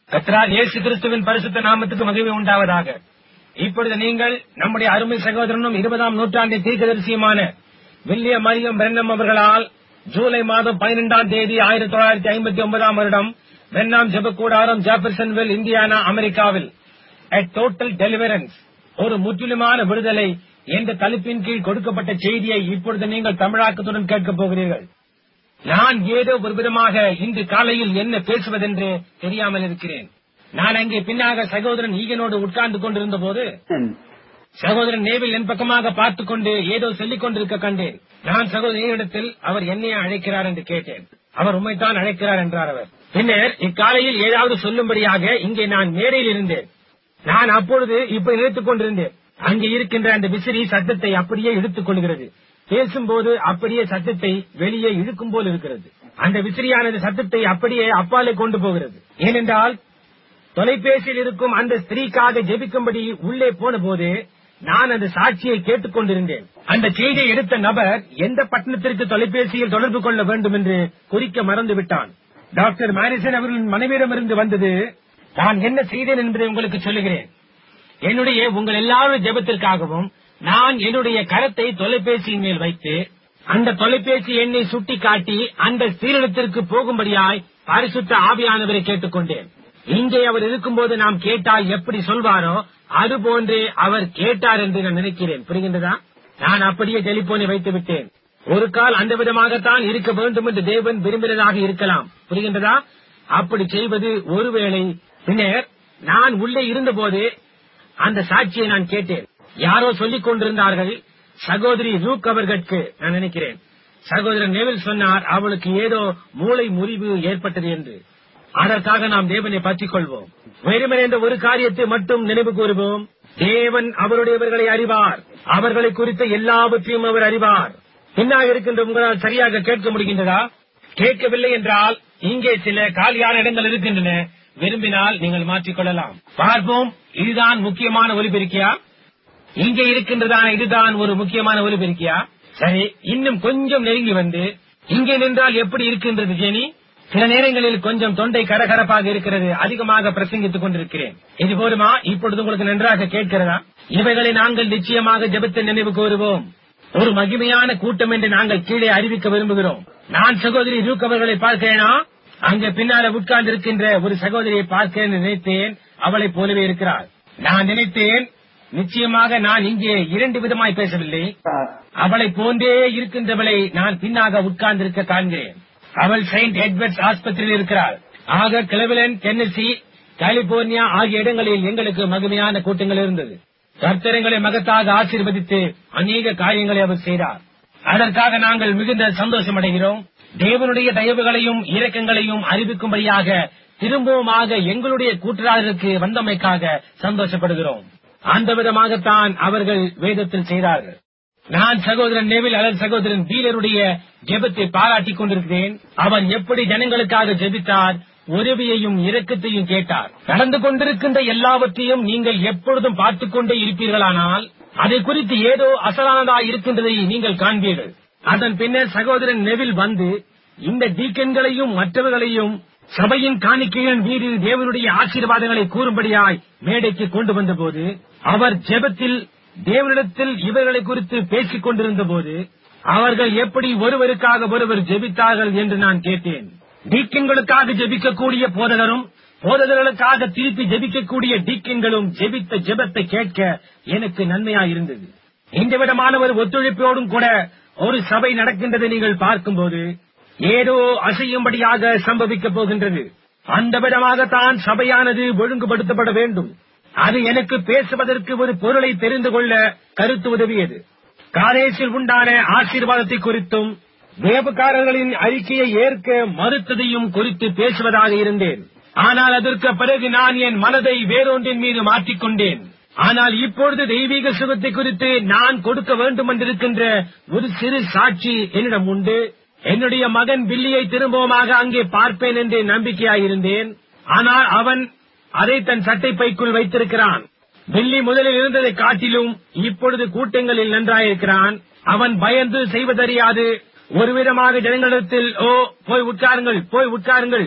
கத்ரார் இயேசு கிறிஸ்துவின் பரிசுத்த நாமத்துக்கு மகிழ்வு உண்டாவதாக இப்பொழுது நீங்கள் நம்முடைய அருமை சகோதரனும் இருபதாம் நூற்றாண்டின் தீர்க்கதரிசியுமான வில்லியம் மரியம் பிரென்னம் அவர்களால் ஜூலை மாதம் பன்னிரெண்டாம் தேதி ஆயிரத்தி தொள்ளாயிரத்தி ஐம்பத்தி ஒன்பதாம் வருடம் பென்னாம் ஜெபக்கூடாரம் ஜாபர்சன்வில் இந்தியானா அமெரிக்காவில் a total deliverance ஒரு முற்றிலுமான விடுதலை என்ற தலைப்பின் கீழ் கொடுக்கப்பட்ட செய்தியை இப்பொழுது நீங்கள் தமிழாக்கத்துடன் கேட்கப் போகிறீர்கள் நான் ஏதோ ஒரு விதமாக இன்று காலையில் என்ன பேசுவதென்று தெரியாமல் இருக்கிறேன் நான் அங்கே பின்னாக சகோதரன் ஈகனோடு உட்கார்ந்து கொண்டிருந்த போது சகோதரன் நேவில் என் பக்கமாக பார்த்துக் கொண்டு ஏதோ சொல்லிக் கொண்டிருக்க கண்டேன் நான் சகோதரனிடத்தில் அவர் என்னையே அழைக்கிறார் என்று கேட்டேன் அவர் உண்மைத்தான் அழைக்கிறார் என்றார் அவர் பின்னர் இக்காலையில் ஏதாவது சொல்லும்படியாக இங்கே நான் மேடையில் இருந்தேன் நான் அப்பொழுது இப்ப நினைத்துக் கொண்டிருந்தேன் அங்கே இருக்கின்ற அந்த விசிறி சத்தத்தை அப்படியே இழுத்துக் கொள்கிறது பேசும்போது அப்படியே சத்தத்தை வெளியே இழுக்கும் போல் இருக்கிறது அந்த விசிறியானது சத்தத்தை அப்படியே அப்பாலே கொண்டு போகிறது ஏனென்றால் தொலைபேசியில் இருக்கும் அந்த ஸ்திரீக்காக ஜெபிக்கும்படி உள்ளே போன போது நான் அந்த சாட்சியை கேட்டுக் கொண்டிருந்தேன் அந்த செய்தியை எடுத்த நபர் எந்த பட்டணத்திற்கு தொலைபேசியில் தொடர்பு கொள்ள வேண்டும் என்று குறிக்க மறந்து விட்டான் டாக்டர் மாரிசன் அவர்களின் மனைவியிடமிருந்து வந்தது நான் என்ன செய்தேன் என்பதை உங்களுக்கு சொல்லுகிறேன் என்னுடைய உங்கள் எல்லாரும் ஜெபத்திற்காகவும் நான் என்னுடைய கரத்தை தொலைபேசியின் மேல் வைத்து அந்த தொலைபேசி எண்ணை சுட்டி காட்டி அந்த ஸ்ரீரத்திற்கு போகும்படியாய் பரிசுத்த ஆவியானவரை கேட்டுக்கொண்டேன் இங்கே அவர் இருக்கும்போது நாம் கேட்டால் எப்படி சொல்வாரோ அது போன்றே அவர் கேட்டார் என்று நான் நினைக்கிறேன் புரிகின்றதா நான் அப்படியே டெலிபோனை வைத்து விட்டேன் ஒரு கால் அந்த விதமாகத்தான் இருக்க வேண்டும் என்று தேவன் விரும்பினதாக இருக்கலாம் புரிகின்றதா அப்படி செய்வது ஒருவேளை பின்னர் நான் உள்ளே இருந்தபோது அந்த சாட்சியை நான் கேட்டேன் யாரோ சொல்லிக் கொண்டிருந்தார்கள் சகோதரி ரூக் அவர்களுக்கு நான் நினைக்கிறேன் சகோதரர் நெவில் சொன்னார் அவளுக்கு ஏதோ மூளை முறிவு ஏற்பட்டது என்று அதற்காக நாம் தேவனை பற்றிக் கொள்வோம் வெறுமனே என்ற ஒரு காரியத்தை மட்டும் நினைவு கூறுவோம் தேவன் அவருடையவர்களை அறிவார் அவர்களை குறித்த எல்லாவற்றையும் அவர் அறிவார் பின்னாக இருக்கின்ற உங்களால் சரியாக கேட்க முடிகின்றதா கேட்கவில்லை என்றால் இங்கே சில காலியான இடங்கள் இருக்கின்றன விரும்பினால் நீங்கள் மாற்றிக்கொள்ளலாம் பார்ப்போம் இதுதான் முக்கியமான ஒலிபெருக்கியா இங்கே இருக்கின்றதான இதுதான் ஒரு முக்கியமான ஒலிபெருக்கியா சரி இன்னும் கொஞ்சம் நெருங்கி வந்து இங்கே நின்றால் எப்படி இருக்கின்றது ஜெனி சில நேரங்களில் கொஞ்சம் தொண்டை கரகரப்பாக இருக்கிறது அதிகமாக பிரசங்கித்துக் கொண்டிருக்கிறேன் இது போதுமா இப்பொழுது உங்களுக்கு நன்றாக கேட்கிறதா இவைகளை நாங்கள் நிச்சயமாக ஜெபத்தை நினைவு கூறுவோம் ஒரு மகிமையான கூட்டம் என்று நாங்கள் கீழே அறிவிக்க விரும்புகிறோம் நான் சகோதரி ரூக் அவர்களை பார்க்கிறேனா அங்க பின்னால உட்கார்ந்து இருக்கின்ற ஒரு சகோதரியை பார்க்கிறேன் நினைத்தேன் அவளைப் போலவே இருக்கிறாள் நான் நினைத்தேன் நிச்சயமாக நான் இங்கே இரண்டு விதமாய் பேசவில்லை அவளை போன்றே இருக்கின்றவளை நான் பின்னாக உட்கார்ந்திருக்க காண்கிறேன் அவள் செயின்ட் எட்வர்ட்ஸ் ஆஸ்பத்திரியில் இருக்கிறாள் ஆக கிளவிலன் டென்னசி கலிபோர்னியா ஆகிய இடங்களில் எங்களுக்கு மகிமையான கூட்டங்கள் இருந்தது கர்த்தரங்களை மகத்தாக ஆசீர்வதித்து அநேக காரியங்களை அவர் செய்தார் அதற்காக நாங்கள் மிகுந்த சந்தோஷம் அடைகிறோம் தேவனுடைய தயவுகளையும் இரக்கங்களையும் அறிவிக்கும்படியாக திரும்பவுமாக எங்களுடைய கூட்டுறாருக்கு வந்தமைக்காக சந்தோஷப்படுகிறோம் அந்த விதமாகத்தான் அவர்கள் வேதத்தில் செய்தார்கள் நான் சகோதரன் நேவில் அல்லது சகோதரன் பீலருடைய ஜெபத்தை பாராட்டிக் கொண்டிருக்கிறேன் அவன் எப்படி ஜனங்களுக்காக ஜெபித்தார் உதவியையும் இரக்கத்தையும் கேட்டார் நடந்து கொண்டிருக்கின்ற எல்லாவற்றையும் நீங்கள் எப்பொழுதும் பார்த்துக் கொண்டே இருப்பீர்களானால் அதை குறித்து ஏதோ அசலானதாய் இருக்கின்றதை நீங்கள் காண்பீர்கள் அதன் பின்னர் சகோதரன் நெவில் வந்து இந்த டீக்கன்களையும் மற்றவர்களையும் சபையின் காணிக்கையின் மீது தேவனுடைய ஆசீர்வாதங்களை கூறும்படியாய் மேடைக்கு கொண்டு வந்தபோது அவர் ஜெபத்தில் தேவனிடத்தில் இவர்களை குறித்து பேசிக் கொண்டிருந்த போது அவர்கள் எப்படி ஒருவருக்காக ஒருவர் ஜெபித்தார்கள் என்று நான் கேட்டேன் டீக்கன்களுக்காக ஜெபிக்கக்கூடிய போதகரும் போதகர்களுக்காக திருப்பி ஜெபிக்கக்கூடிய டீக்கன்களும் ஜெபித்த ஜெபத்தை கேட்க எனக்கு நன்மையாயிருந்தது இந்த விதமான ஒரு ஒத்துழைப்போடும் கூட ஒரு சபை நடக்கின்றதை நீங்கள் பார்க்கும்போது ஏதோ அசையும்படியாக சம்பவிக்கப் போகின்றது அந்த விதமாகத்தான் சபையானது ஒழுங்குபடுத்தப்பட வேண்டும் அது எனக்கு பேசுவதற்கு ஒரு பொருளை தெரிந்து கொள்ள கருத்து உதவியது காரேசில் உண்டான ஆசீர்வாதத்தை குறித்தும் வேபுக்காரர்களின் அறிக்கையை ஏற்க மறுத்ததையும் குறித்து பேசுவதாக இருந்தேன் ஆனால் அதற்கு பிறகு நான் என் மனதை வேறொன்றின் மீது மாற்றிக்கொண்டேன் ஆனால் இப்பொழுது தெய்வீக சுகத்தை குறித்து நான் கொடுக்க வேண்டும் என்றிருக்கின்ற ஒரு சிறு சாட்சி என்னிடம் உண்டு என்னுடைய மகன் பில்லியை திரும்பவுமாக அங்கே பார்ப்பேன் என்று நம்பிக்கையாயிருந்தேன் ஆனால் அவன் அதை தன் சட்டை பைக்குள் வைத்திருக்கிறான் பில்லி முதலில் இருந்ததை காட்டிலும் இப்பொழுது கூட்டங்களில் நன்றாயிருக்கிறான் அவன் பயந்து செய்வதறியாது ஒரு விதமாக ஜனங்களிடத்தில் ஓ போய் உட்காருங்கள் போய் உட்காருங்கள்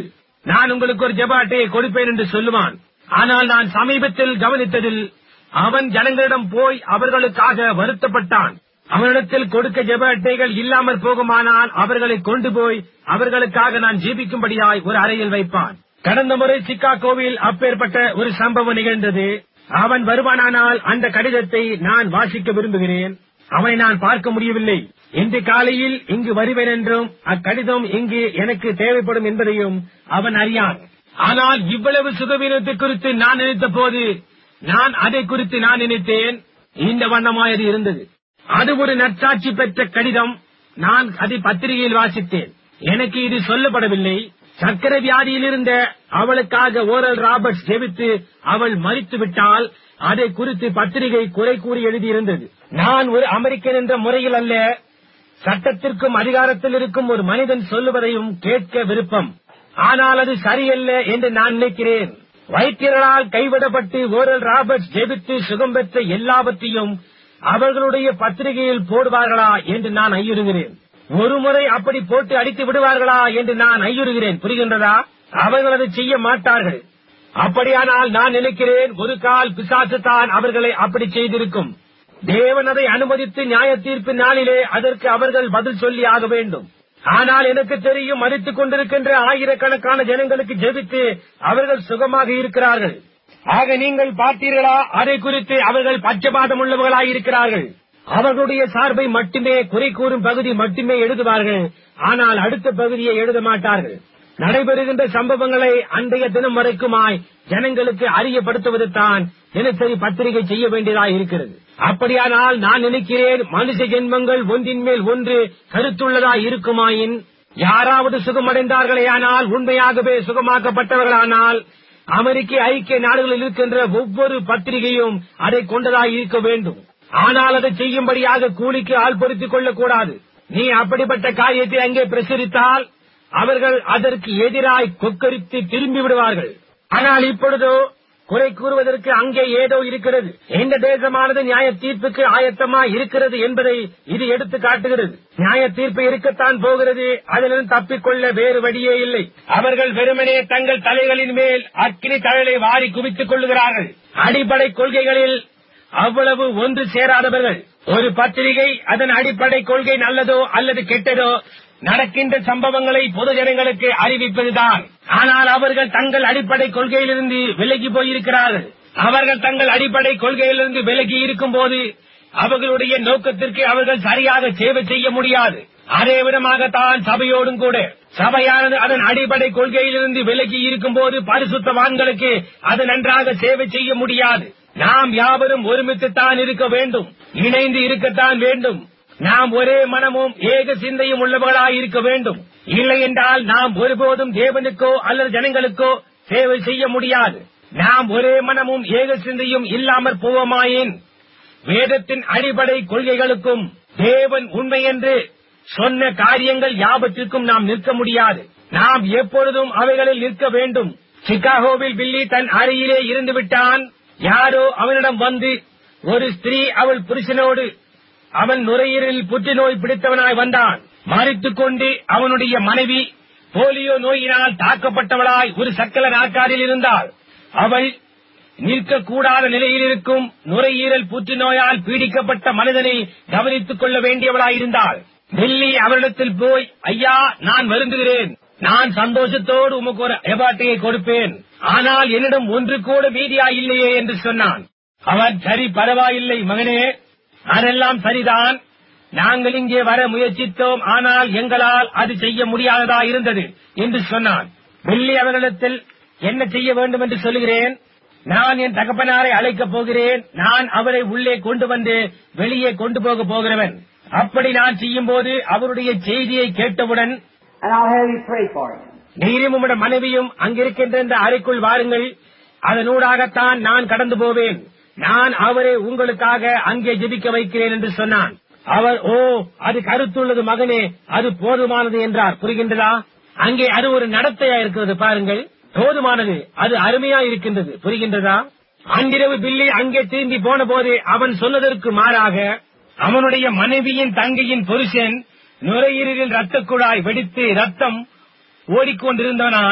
நான் உங்களுக்கு ஒரு ஜெப அட்டையை கொடுப்பேன் என்று சொல்லுவான் ஆனால் நான் சமீபத்தில் கவனித்ததில் அவன் ஜனங்களிடம் போய் அவர்களுக்காக வருத்தப்பட்டான் அவனிடத்தில் கொடுக்க ஜெப அட்டைகள் இல்லாமல் போகுமானால் அவர்களை கொண்டு போய் அவர்களுக்காக நான் ஜீபிக்கும்படியாய் ஒரு அறையில் வைப்பான் கடந்த முறை சிக்காகோவில் அப்பேற்பட்ட ஒரு சம்பவம் நிகழ்ந்தது அவன் வருவானானால் அந்த கடிதத்தை நான் வாசிக்க விரும்புகிறேன் அவனை நான் பார்க்க முடியவில்லை இன்று காலையில் இங்கு வருவேன் என்றும் அக்கடிதம் இங்கு எனக்கு தேவைப்படும் என்பதையும் அவன் அறியான் ஆனால் இவ்வளவு சுகவீனத்தை குறித்து நான் நினைத்த போது நான் அதை குறித்து நான் நினைத்தேன் இந்த வண்ணமாயது இருந்தது அது ஒரு நற்சாட்சி பெற்ற கடிதம் நான் அதை பத்திரிகையில் வாசித்தேன் எனக்கு இது சொல்லப்படவில்லை சக்கர வியாதியில் இருந்த அவளுக்காக ஓரல் ராபர்ட்ஸ் ஜெபித்து அவள் மறித்து விட்டால் அதை குறித்து பத்திரிகை குறை கூறி எழுதியிருந்தது நான் ஒரு அமெரிக்கன் என்ற முறையில் அல்ல சட்டத்திற்கும் அதிகாரத்தில் இருக்கும் ஒரு மனிதன் சொல்லுவதையும் கேட்க விருப்பம் ஆனால் அது சரியல்ல என்று நான் நினைக்கிறேன் வைத்தியர்களால் கைவிடப்பட்டு ஓரல் ராபர்ட்ஸ் ஜெபித்து சுகம் பெற்ற எல்லாவற்றையும் அவர்களுடைய பத்திரிகையில் போடுவார்களா என்று நான் ஐயுறுகிறேன் ஒருமுறை அப்படி போட்டு அடித்து விடுவார்களா என்று நான் ஐயுறுகிறேன் புரிகின்றதா அவர்கள் அதை செய்ய மாட்டார்கள் அப்படியானால் நான் நினைக்கிறேன் ஒரு கால் பிசாசு தான் அவர்களை அப்படி செய்திருக்கும் தேவன் அதை அனுமதித்து நியாய தீர்ப்பு நாளிலே அதற்கு அவர்கள் பதில் சொல்லி ஆக வேண்டும் ஆனால் எனக்கு தெரியும் மறித்துக் கொண்டிருக்கின்ற ஆயிரக்கணக்கான ஜனங்களுக்கு ஜெபித்து அவர்கள் சுகமாக இருக்கிறார்கள் ஆக நீங்கள் பார்த்தீர்களா அதை குறித்து அவர்கள் பட்சபாதம் உள்ளவர்களாய் இருக்கிறார்கள் அவர்களுடைய சார்பை மட்டுமே குறை கூறும் பகுதி மட்டுமே எழுதுவார்கள் ஆனால் அடுத்த பகுதியை எழுத மாட்டார்கள் நடைபெறுகின்ற சம்பவங்களை அன்றைய தினம் வரைக்குமாய் ஜனங்களுக்கு அறியப்படுத்துவது தான் தினசரி பத்திரிகை செய்ய வேண்டியதாய் இருக்கிறது அப்படியானால் நான் நினைக்கிறேன் மனுஷ ஜென்மங்கள் ஒன்றின் மேல் ஒன்று கருத்துள்ளதாய் இருக்குமாயின் யாராவது சுகமடைந்தார்களேயானால் உண்மையாகவே சுகமாக்கப்பட்டவர்களானால் அமெரிக்க ஐக்கிய நாடுகளில் இருக்கின்ற ஒவ்வொரு பத்திரிகையும் அதை கொண்டதாய் இருக்க வேண்டும் ஆனால் அதை செய்யும்படியாக கூலிக்கு ஆள்படுத்திக் கொள்ளக்கூடாது நீ அப்படிப்பட்ட காரியத்தை அங்கே பிரசுரித்தால் அவர்கள் அதற்கு எதிராய் கொக்கரித்து திரும்பி விடுவார்கள் ஆனால் இப்பொழுதோ குறை கூறுவதற்கு அங்கே ஏதோ இருக்கிறது இந்த தேசமானது நியாய தீர்ப்புக்கு ஆயத்தமா இருக்கிறது என்பதை இது எடுத்து காட்டுகிறது நியாய தீர்ப்பு இருக்கத்தான் போகிறது அதிலிருந்து தப்பிக்கொள்ள வேறு வழியே இல்லை அவர்கள் வெறுமனே தங்கள் தலைகளின் மேல் அக்கினி தழலை வாரி குவித்துக் கொள்ளுகிறார்கள் அடிப்படை கொள்கைகளில் அவ்வளவு ஒன்று சேராதவர்கள் ஒரு பத்திரிகை அதன் அடிப்படை கொள்கை நல்லதோ அல்லது கெட்டதோ நடக்கின்ற சம்பவங்களை பொது ஜனங்களுக்கு அறிவிப்பதுதான் ஆனால் அவர்கள் தங்கள் அடிப்படை கொள்கையிலிருந்து விலகி போயிருக்கிறார்கள் அவர்கள் தங்கள் அடிப்படை கொள்கையிலிருந்து விலகி இருக்கும் போது அவர்களுடைய நோக்கத்திற்கு அவர்கள் சரியாக சேவை செய்ய முடியாது அதே விதமாகத்தான் சபையோடும் கூட சபையானது அதன் அடிப்படை கொள்கையிலிருந்து விலகி இருக்கும் போது பரிசுத்தவான்களுக்கு அது நன்றாக சேவை செய்ய முடியாது நாம் யாவரும் ஒருமித்துத்தான் இருக்க வேண்டும் இணைந்து இருக்கத்தான் வேண்டும் நாம் ஒரே மனமும் ஏக சிந்தையும் உள்ளவர்களாய் இருக்க வேண்டும் இல்லை என்றால் நாம் ஒருபோதும் தேவனுக்கோ அல்லது ஜனங்களுக்கோ சேவை செய்ய முடியாது நாம் ஒரே மனமும் ஏக சிந்தையும் இல்லாமற் போவோமாயின் வேதத்தின் அடிப்படை கொள்கைகளுக்கும் தேவன் உண்மை என்று சொன்ன காரியங்கள் யாவற்றிற்கும் நாம் நிற்க முடியாது நாம் எப்பொழுதும் அவைகளில் நிற்க வேண்டும் சிகாகோவில் பில்லி தன் அறையிலே இருந்து விட்டான் யாரோ அவனிடம் வந்து ஒரு ஸ்திரீ அவள் புருஷனோடு அவன் நுரையீரலில் புற்றுநோய் பிடித்தவனாய் வந்தான் மறித்துக் கொண்டு அவனுடைய மனைவி போலியோ நோயினால் தாக்கப்பட்டவளாய் ஒரு சக்கல நாற்காரில் இருந்தாள் அவள் நிற்கக்கூடாத நிலையில் இருக்கும் நுரையீரல் புற்றுநோயால் பீடிக்கப்பட்ட மனிதனை கவனித்துக் கொள்ள வேண்டியவளாயிருந்தாள் டெல்லி அவரிடத்தில் போய் ஐயா நான் வருந்துகிறேன் நான் சந்தோஷத்தோடு உமக்கு ஒரு எபாட்டையை கொடுப்பேன் ஆனால் என்னிடம் ஒன்று கூட மீதியா இல்லையே என்று சொன்னான் அவன் சரி பரவாயில்லை மகனே அதெல்லாம் சரிதான் நாங்கள் இங்கே வர முயற்சித்தோம் ஆனால் எங்களால் அது செய்ய முடியாததா இருந்தது என்று சொன்னான் வெள்ளி அவர்களிடத்தில் என்ன செய்ய வேண்டும் என்று சொல்லுகிறேன் நான் என் தகப்பனாரை அழைக்கப் போகிறேன் நான் அவரை உள்ளே கொண்டு வந்து வெளியே கொண்டு போக போகிறவன் அப்படி நான் செய்யும் போது அவருடைய செய்தியை கேட்டவுடன் and I'll have you pray for him. நீரும் உம்முடைய மனைவியும் அங்கிருக்கின்ற இந்த அறைக்குள் வாருங்கள் அதனூடாகத்தான் நான் கடந்து போவேன் நான் அவரை உங்களுக்காக அங்கே ஜெபிக்க வைக்கிறேன் என்று சொன்னான் அவர் ஓ அது கருத்துள்ளது மகனே அது போதுமானது என்றார் புரிகின்றதா அங்கே அது ஒரு நடத்தையா இருக்கிறது பாருங்கள் போதுமானது அது அருமையா இருக்கின்றது புரிகின்றதா அன்றிரவு பில்லி அங்கே திரும்பி போன போது அவன் சொன்னதற்கு மாறாக அவனுடைய மனைவியின் தங்கையின் புருஷன் நுரையீரலில் ரத்த குழாய் வெடித்து ரத்தம் ஓடிக்கொண்டிருந்தவனாய்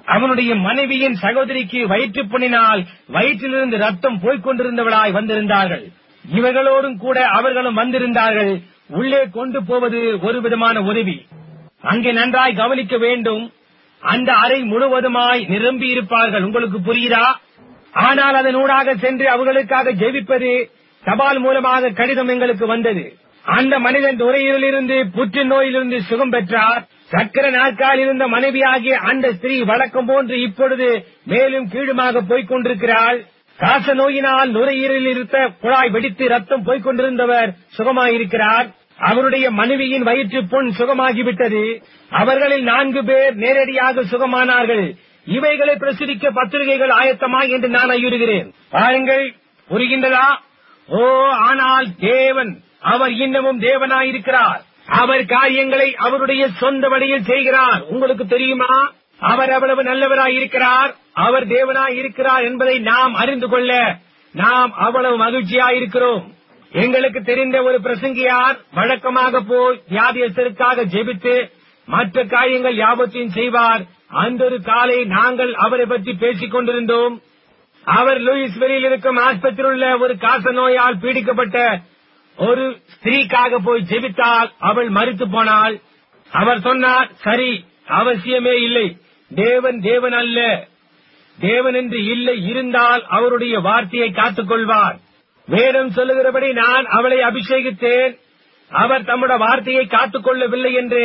அவனுடைய மனைவியின் சகோதரிக்கு வயிற்றுப் புண்ணினால் வயிற்றிலிருந்து ரத்தம் போய்க் கொண்டிருந்தவளாய் வந்திருந்தார்கள் இவர்களோடும் கூட அவர்களும் வந்திருந்தார்கள் உள்ளே கொண்டு போவது ஒரு விதமான உதவி அங்கே நன்றாய் கவனிக்க வேண்டும் அந்த அறை முழுவதுமாய் நிரம்பி இருப்பார்கள் உங்களுக்கு புரியுதா ஆனால் அதனூடாக சென்று அவர்களுக்காக ஜெபிப்பது தபால் மூலமாக கடிதம் எங்களுக்கு வந்தது அந்த மனிதன் நுரையீரலிருந்து புற்று நோயிலிருந்து சுகம் பெற்றார் சக்கர நாட்கால் இருந்த மனைவியாகிய அந்த ஸ்திரீ வழக்கம் போன்று இப்பொழுது மேலும் கீழுமாக போய்க் கொண்டிருக்கிறாள் காச நோயினால் நுரையீரலில் இருந்த குழாய் வெடித்து ரத்தம் போய்க் கொண்டிருந்தவர் சுகமாயிருக்கிறார் அவருடைய மனைவியின் வயிற்று புண் சுகமாகிவிட்டது அவர்களில் நான்கு பேர் நேரடியாக சுகமானார்கள் இவைகளை பிரசுரிக்க பத்திரிகைகள் ஆயத்தமா என்று நான் ஐயுறுகிறேன் பாருங்கள் புரிகின்றதா ஓ ஆனால் தேவன் அவர் இன்னமும் தேவனாயிருக்கிறார் அவர் காரியங்களை அவருடைய சொந்த வழியில் செய்கிறார் உங்களுக்கு தெரியுமா அவர் அவ்வளவு நல்லவராயிருக்கிறார் அவர் தேவனாயிருக்கிறார் என்பதை நாம் அறிந்து கொள்ள நாம் அவ்வளவு மகிழ்ச்சியாயிருக்கிறோம் எங்களுக்கு தெரிந்த ஒரு பிரசங்கியார் வழக்கமாக போய் வியாதியஸ்தருக்காக ஜெபித்து மற்ற காரியங்கள் யாவற்றையும் செய்வார் அன்றொரு காலை நாங்கள் அவரை பற்றி பேசிக் கொண்டிருந்தோம் அவர் லூயிஸ் வெளியில் இருக்கும் ஆஸ்பத்திரியில் உள்ள ஒரு காச நோயால் பீடிக்கப்பட்ட ஒரு ஸ்திரீக்காக போய் ஜெபித்தால் அவள் மறித்து போனாள் அவர் சொன்னார் சரி அவசியமே இல்லை தேவன் தேவன் அல்ல தேவன் என்று இல்லை இருந்தால் அவருடைய வார்த்தையை காத்துக் கொள்வார் வேதம் சொல்லுகிறபடி நான் அவளை அபிஷேகித்தேன் அவர் தம்முடைய வார்த்தையை காத்துக் கொள்ளவில்லை என்று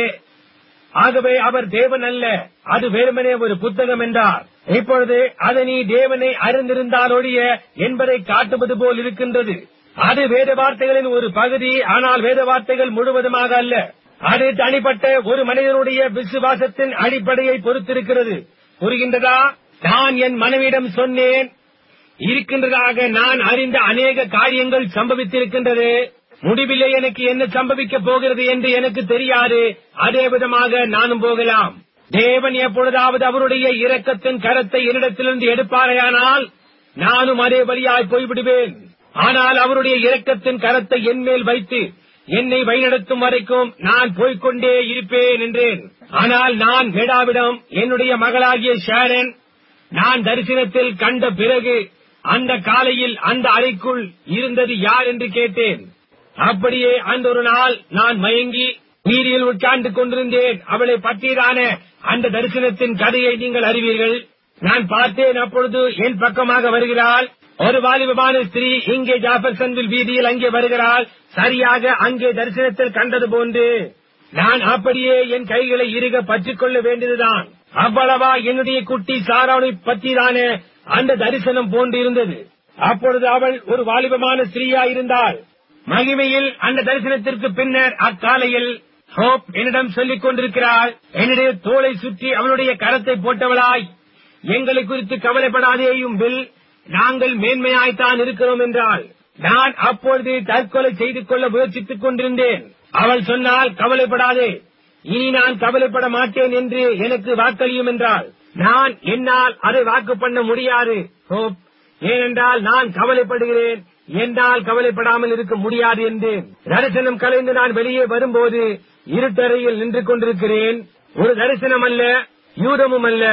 ஆகவே அவர் தேவன் அல்ல அது வெறுமனே ஒரு புத்தகம் என்றார் இப்பொழுது அது நீ தேவனை அறிந்திருந்தாலொழிய என்பதை காட்டுவது போல் இருக்கின்றது அது வேத வார்த்தைகளின் ஒரு பகுதி ஆனால் வேத வார்த்தைகள் முழுவதுமாக அல்ல அது தனிப்பட்ட ஒரு மனிதனுடைய விசுவாசத்தின் அடிப்படையை பொறுத்திருக்கிறது புரிகின்றதா நான் என் மனைவியிடம் சொன்னேன் இருக்கின்றதாக நான் அறிந்த அநேக காரியங்கள் சம்பவித்திருக்கின்றது முடிவிலே எனக்கு என்ன சம்பவிக்கப் போகிறது என்று எனக்கு தெரியாது அதே விதமாக நானும் போகலாம் தேவன் எப்பொழுதாவது அவருடைய இரக்கத்தின் கரத்தை என்னிடத்திலிருந்து எடுப்பாரையானால் நானும் அதே வழியாய் போய்விடுவேன் ஆனால் அவருடைய இரக்கத்தின் கரத்தை என் மேல் வைத்து என்னை வழிநடத்தும் வரைக்கும் நான் போய்க்கொண்டே இருப்பேன் என்றேன் ஆனால் நான் மேடாவிடம் என்னுடைய மகளாகிய ஷாரன் நான் தரிசனத்தில் கண்ட பிறகு அந்த காலையில் அந்த அறைக்குள் இருந்தது யார் என்று கேட்டேன் அப்படியே அந்த ஒரு நாள் நான் மயங்கி வீதியில் உட்கார்ந்து கொண்டிருந்தேன் அவளை பற்றியதான அந்த தரிசனத்தின் கதையை நீங்கள் அறிவீர்கள் நான் பார்த்தேன் அப்பொழுது என் பக்கமாக வருகிறாள் ஒரு வாலிபமான ஸ்திரீ இங்கே ஜாபர்சன்வில் வீதியில் அங்கே வருகிறாள் சரியாக அங்கே தரிசனத்தில் கண்டது போன்று நான் அப்படியே என் கைகளை இறுக பற்றிக் கொள்ள வேண்டியதுதான் அவ்வளவா என்னுடைய குட்டி சாராவை பற்றிதான அந்த தரிசனம் போன்று இருந்தது அப்பொழுது அவள் ஒரு வாலிபமான ஸ்திரீயா இருந்தாள் மகிமையில் அந்த தரிசனத்திற்கு பின்னர் அக்காலையில் ஹோப் என்னிடம் சொல்லிக் கொண்டிருக்கிறாள் என்னுடைய தோளை சுற்றி அவளுடைய கரத்தை போட்டவளாய் எங்களை குறித்து கவலைப்படாதேயும் பில் நாங்கள் மேன்மையாய்த்தான் இருக்கிறோம் என்றாள் நான் அப்பொழுது தற்கொலை செய்து கொள்ள முயற்சித்துக் கொண்டிருந்தேன் அவள் சொன்னால் கவலைப்படாதே இனி நான் கவலைப்பட மாட்டேன் என்று எனக்கு வாக்களியும் என்றாள் நான் என்னால் அதை வாக்கு பண்ண முடியாது ஹோப் ஏனென்றால் நான் கவலைப்படுகிறேன் என்னால் கவலைப்படாமல் இருக்க முடியாது என்றேன் தரிசனம் கலைந்து நான் வெளியே வரும்போது இருட்டறையில் நின்று கொண்டிருக்கிறேன் ஒரு தரிசனம் அல்ல யூதமும் அல்ல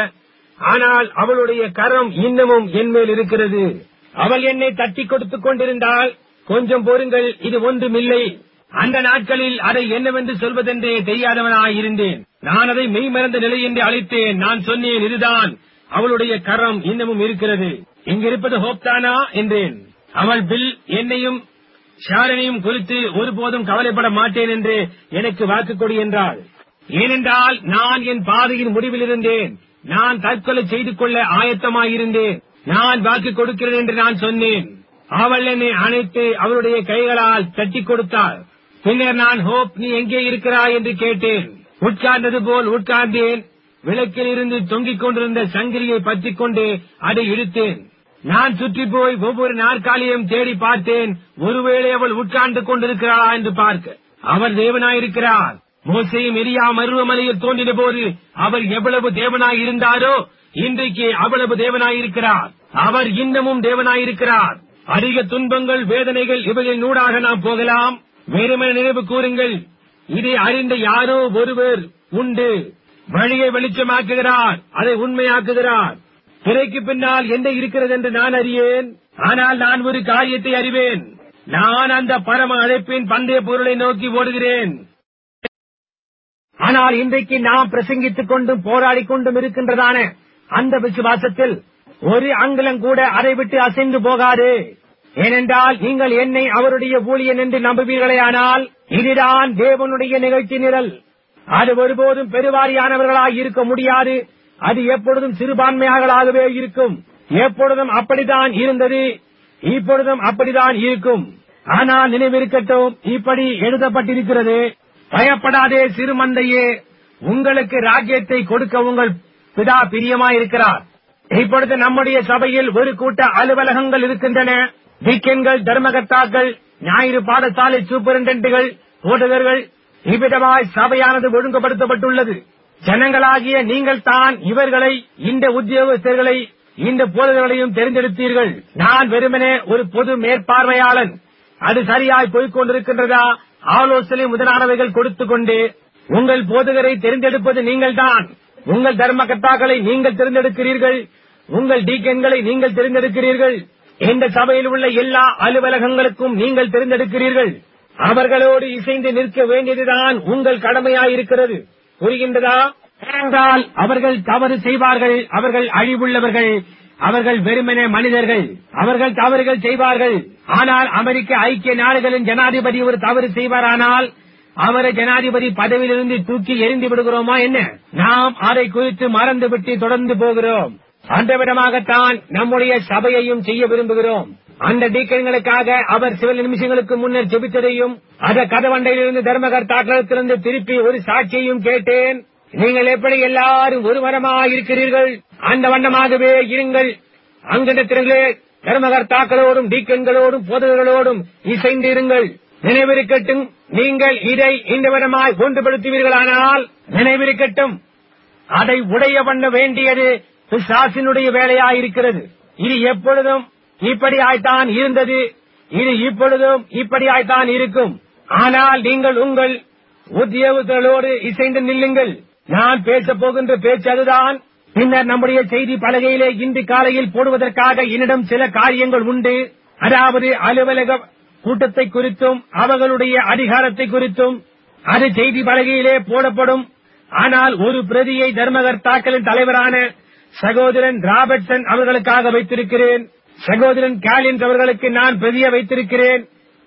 ஆனால் அவளுடைய கரம் இன்னமும் என் மேல் இருக்கிறது அவள் என்னை தட்டி கொடுத்துக் கொண்டிருந்தால் கொஞ்சம் பொறுங்கள் இது ஒன்றுமில்லை அந்த நாட்களில் அதை என்னவென்று சொல்வதென்றே தெரியாதவனாயிருந்தேன் நான் அதை மெய்மறந்த நிலை என்று அழைத்தேன் நான் சொன்னேன் இதுதான் அவளுடைய கரம் இன்னமும் இருக்கிறது இங்கிருப்பது ஹோப்தானா என்றேன் அவள் பில் என்னையும் ஷாரனையும் குறித்து ஒருபோதும் கவலைப்பட மாட்டேன் என்று எனக்கு வாக்கு கொடு என்றாள் ஏனென்றால் நான் என் பாதையின் முடிவில் இருந்தேன் நான் தற்கொலை செய்து கொள்ள ஆயத்தமாயிருந்தேன் நான் வாக்கு கொடுக்கிறேன் என்று நான் சொன்னேன் அவள் என்னை அணைத்து அவளுடைய கைகளால் தட்டி கொடுத்தாள் பின்னர் நான் ஹோப் நீ எங்கே இருக்கிறாய் என்று கேட்டேன் உட்கார்ந்தது போல் உட்கார்ந்தேன் விளக்கில் இருந்து தொங்கிக் கொண்டிருந்த சங்கிலியை பற்றிக் கொண்டு அதை இழுத்தேன் நான் சுற்றி போய் ஒவ்வொரு நாற்காலியையும் தேடி பார்த்தேன் ஒருவேளை அவள் உட்கார்ந்து கொண்டிருக்கிறாளா என்று பார்க்க அவர் தேவனாயிருக்கிறார் மோசையும் எரியா மருவமலையில் தோன்றின போது அவர் எவ்வளவு தேவனாய் இருந்தாரோ இன்றைக்கு அவ்வளவு தேவனாயிருக்கிறார் அவர் இன்னமும் தேவனாயிருக்கிறார் அதிக துன்பங்கள் வேதனைகள் இவைகளின் நூடாக நாம் போகலாம் வெறுமன நினைவு கூறுங்கள் இதை அறிந்த யாரோ ஒருவர் உண்டு வழியை வெளிச்சமாக்குகிறார் அதை உண்மையாக்குகிறார் திரைக்கு பின்னால் என்ன இருக்கிறது என்று நான் அறியேன் ஆனால் நான் ஒரு காரியத்தை அறிவேன் நான் அந்த பரம அழைப்பின் பந்தய பொருளை நோக்கி ஓடுகிறேன் ஆனால் இன்றைக்கு நாம் பிரசங்கித்துக் கொண்டும் போராடிக் கொண்டும் இருக்கின்றதான அந்த விசுவாசத்தில் ஒரு அங்குலம் கூட அதை விட்டு அசைந்து போகாது ஏனென்றால் நீங்கள் என்னை அவருடைய ஊழியன் என்று நம்புவீர்களேயானால் இதுதான் தேவனுடைய நிகழ்ச்சி நிரல் அது ஒருபோதும் பெருவாரியானவர்களாய் இருக்க முடியாது அது எப்பொழுதும் சிறுபான்மையாகவே இருக்கும் எப்பொழுதும் அப்படித்தான் இருந்தது இப்பொழுதும் அப்படித்தான் இருக்கும் ஆனால் நினைவிருக்கட்டும் இப்படி எழுதப்பட்டிருக்கிறது பயப்படாதே சிறுமந்தையே உங்களுக்கு ராஜ்யத்தை கொடுக்க உங்கள் பிதா பிரியமாயிருக்கிறார் இப்பொழுது நம்முடைய சபையில் ஒரு கூட்ட அலுவலகங்கள் இருக்கின்றன வீக்கெண்ட்கள் தர்மகர்த்தாக்கள் ஞாயிறு பாடசாலை சூப்பரிண்டென்ட்டுகள் போதகர்கள் இவ்விதமாய் சபையானது ஒழுங்குபடுத்தப்பட்டுள்ளது ஜனங்களாகிய நீங்கள் தான் இவர்களை இந்த உத்தியோகஸ்தர்களை இந்த போதகர்களையும் தெரிந்தெடுத்தீர்கள் நான் வெறுமனே ஒரு பொது மேற்பார்வையாளன் அது சரியாய் போய்க் கொண்டிருக்கின்றதா ஆலோசனை முதலானவைகள் கொடுத்துக் கொண்டு உங்கள் போதகரை தெரிந்தெடுப்பது நீங்கள்தான் உங்கள் தர்மகர்த்தாக்களை நீங்கள் தெரிந்தெடுக்கிறீர்கள் உங்கள் டீக்கன்களை நீங்கள் தெரிந்தெடுக்கிறீர்கள் இந்த சபையில் உள்ள எல்லா அலுவலகங்களுக்கும் நீங்கள் தெரிந்தெடுக்கிறீர்கள் அவர்களோடு இசைந்து நிற்க வேண்டியதுதான் உங்கள் கடமையாயிருக்கிறது புரிகின்றதா ஏனென்றால் அவர்கள் தவறு செய்வார்கள் அவர்கள் அழிவுள்ளவர்கள் அவர்கள் வெறுமனே மனிதர்கள் அவர்கள் தவறுகள் செய்வார்கள் ஆனால் அமெரிக்க ஐக்கிய நாடுகளின் ஜனாதிபதி ஒரு தவறு செய்வாரானால் அவரை ஜனாதிபதி பதவியிலிருந்து தூக்கி எரிந்து விடுகிறோமா என்ன நாம் அதை குறித்து மறந்துவிட்டு தொடர்ந்து போகிறோம் அந்த விதமாகத்தான் நம்முடைய சபையையும் செய்ய விரும்புகிறோம் அந்த டீக்கன்களுக்காக அவர் சில நிமிஷங்களுக்கு முன்னர் ஜெபித்ததையும் அந்த கதவண்டையிலிருந்து தர்மகர்த்தாக்களத்திலிருந்து திருப்பி ஒரு சாட்சியையும் கேட்டேன் நீங்கள் எப்படி எல்லாரும் ஒரு மரமாக இருக்கிறீர்கள் அந்த வண்ணமாகவே இருங்கள் அங்கிடத்திலே தர்மகர்த்தாக்களோடும் டீக்கன்களோடும் போதகர்களோடும் இசைந்து இருங்கள் நினைவிருக்கட்டும் நீங்கள் இதை இந்த விதமாய் ஒன்றுபடுத்துவீர்களானால் நினைவிருக்கட்டும் அதை உடைய பண்ண வேண்டியது பிசாசினுடைய வேலையாயிருக்கிறது இது எப்பொழுதும் இப்படியாய்த்தான் இருந்தது இது இப்பொழுதும் இப்படியாய்த்தான் இருக்கும் ஆனால் நீங்கள் உங்கள் உத்தியோகத்தோடு இசைந்து நில்லுங்கள் நான் பேசப் போகின்ற பேச்சு அதுதான் பின்னர் நம்முடைய செய்தி பலகையிலே இன்று காலையில் போடுவதற்காக என்னிடம் சில காரியங்கள் உண்டு அதாவது அலுவலக கூட்டத்தை குறித்தும் அவர்களுடைய அதிகாரத்தை குறித்தும் அது செய்தி பலகையிலே போடப்படும் ஆனால் ஒரு பிரதியை தர்மகர்த்தாக்களின் தலைவரான சகோதரன் ராபர்ட்சன் அவர்களுக்காக வைத்திருக்கிறேன் சகோதரன் கேலின்ஸ் அவர்களுக்கு நான் பிரதியை வைத்திருக்கிறேன்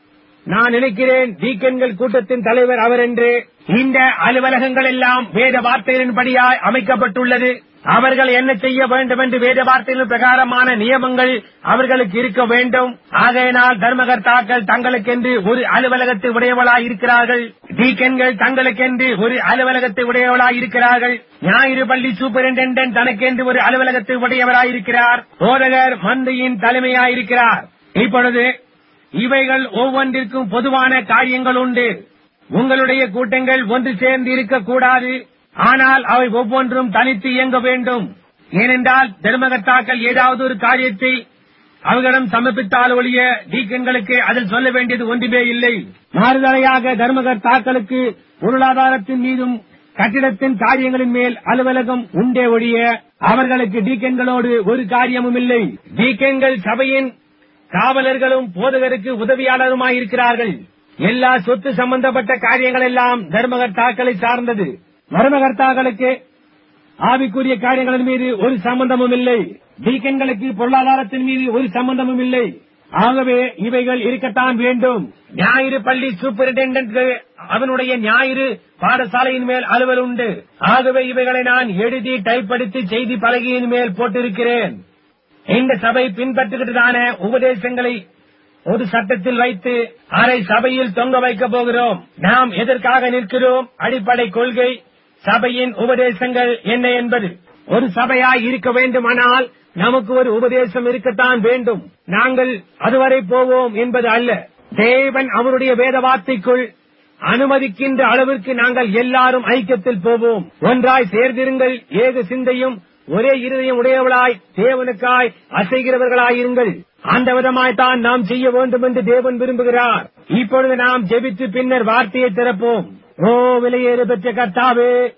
நான் நினைக்கிறேன் டீக்கன்கள் கூட்டத்தின் தலைவர் அவர் என்று இந்த அலுவலகங்கள் எல்லாம் வேத வார்த்தைகளின்படியாய் அமைக்கப்பட்டுள்ளது அவர்கள் என்ன செய்ய வேண்டும் என்று வேத வார்த்தைகளின் பிரகாரமான நியமங்கள் அவர்களுக்கு இருக்க வேண்டும் ஆகையினால் தர்மகர்த்தாக்கள் தங்களுக்கென்று ஒரு அலுவலகத்தை உடையவளாய் இருக்கிறார்கள் டீக்கன்கள் தங்களுக்கென்று ஒரு அலுவலகத்தை உடையவளாய் இருக்கிறார்கள் ஞாயிறு பள்ளி சூப்பரிண்டென்டென்ட் தனக்கென்று ஒரு அலுவலகத்தை உடையவராய் இருக்கிறார் போதகர் மந்தையின் தலைமையாயிருக்கிறார் இப்பொழுது இவைகள் ஒவ்வொன்றிற்கும் பொதுவான காரியங்கள் உண்டு உங்களுடைய கூட்டங்கள் ஒன்று சேர்ந்து இருக்கக்கூடாது ஆனால் அவை ஒவ்வொன்றும் தனித்து இயங்க வேண்டும் ஏனென்றால் தர்மகர்த்தாக்கள் ஏதாவது ஒரு காரியத்தை அவர்களிடம் சமர்ப்பித்தால் ஒழிய டீக்கன்களுக்கு அதில் சொல்ல வேண்டியது ஒன்றுமே இல்லை மாறுதலையாக தர்மகர்த்தாக்களுக்கு பொருளாதாரத்தின் மீதும் கட்டிடத்தின் காரியங்களின் மேல் அலுவலகம் உண்டே ஒழிய அவர்களுக்கு டீக்கன்களோடு ஒரு காரியமும் இல்லை டீக்கன்கள் சபையின் காவலர்களும் போதகருக்கு உதவியாளருமாயிருக்கிறார்கள் எல்லா சொத்து சம்பந்தப்பட்ட காரியங்கள் எல்லாம் தர்மகர்த்தாக்களை சார்ந்தது தர்மகர்த்தாக்களுக்கு ஆவிக்குரிய காரியங்களின் மீது ஒரு சம்பந்தமும் இல்லை டீக்கன்களுக்கு பொருளாதாரத்தின் மீது ஒரு சம்பந்தமும் இல்லை ஆகவே இவைகள் இருக்கத்தான் வேண்டும் ஞாயிறு பள்ளி சூப்பரிண்டென்டென்ட் அவனுடைய ஞாயிறு பாடசாலையின் மேல் அலுவல் உண்டு ஆகவே இவைகளை நான் எழுதி டைப் அடித்து செய்தி பலகையின் மேல் போட்டிருக்கிறேன் இந்த சபை பின்பற்றுகிறதான உபதேசங்களை ஒரு சட்டத்தில் வைத்து அதை சபையில் தொங்க வைக்கப் போகிறோம் நாம் எதற்காக நிற்கிறோம் அடிப்படை கொள்கை சபையின் உபதேசங்கள் என்ன என்பது ஒரு சபையாய் இருக்க வேண்டுமானால் நமக்கு ஒரு உபதேசம் இருக்கத்தான் வேண்டும் நாங்கள் அதுவரை போவோம் என்பது அல்ல தேவன் அவருடைய வேத வார்த்தைக்குள் அனுமதிக்கின்ற அளவிற்கு நாங்கள் எல்லாரும் ஐக்கியத்தில் போவோம் ஒன்றாய் சேர்ந்திருங்கள் ஏக சிந்தையும் ஒரே இருதயம் உடையவளாய் தேவனுக்காய் அசைகிறவர்களாயிருங்கள் அந்த விதமாய்த்தான் நாம் செய்ய வேண்டும் என்று தேவன் விரும்புகிறார் இப்பொழுது நாம் ஜெபித்து பின்னர் வார்த்தையை திறப்போம் ஓ விலையேறு பெற்ற கர்த்தாவே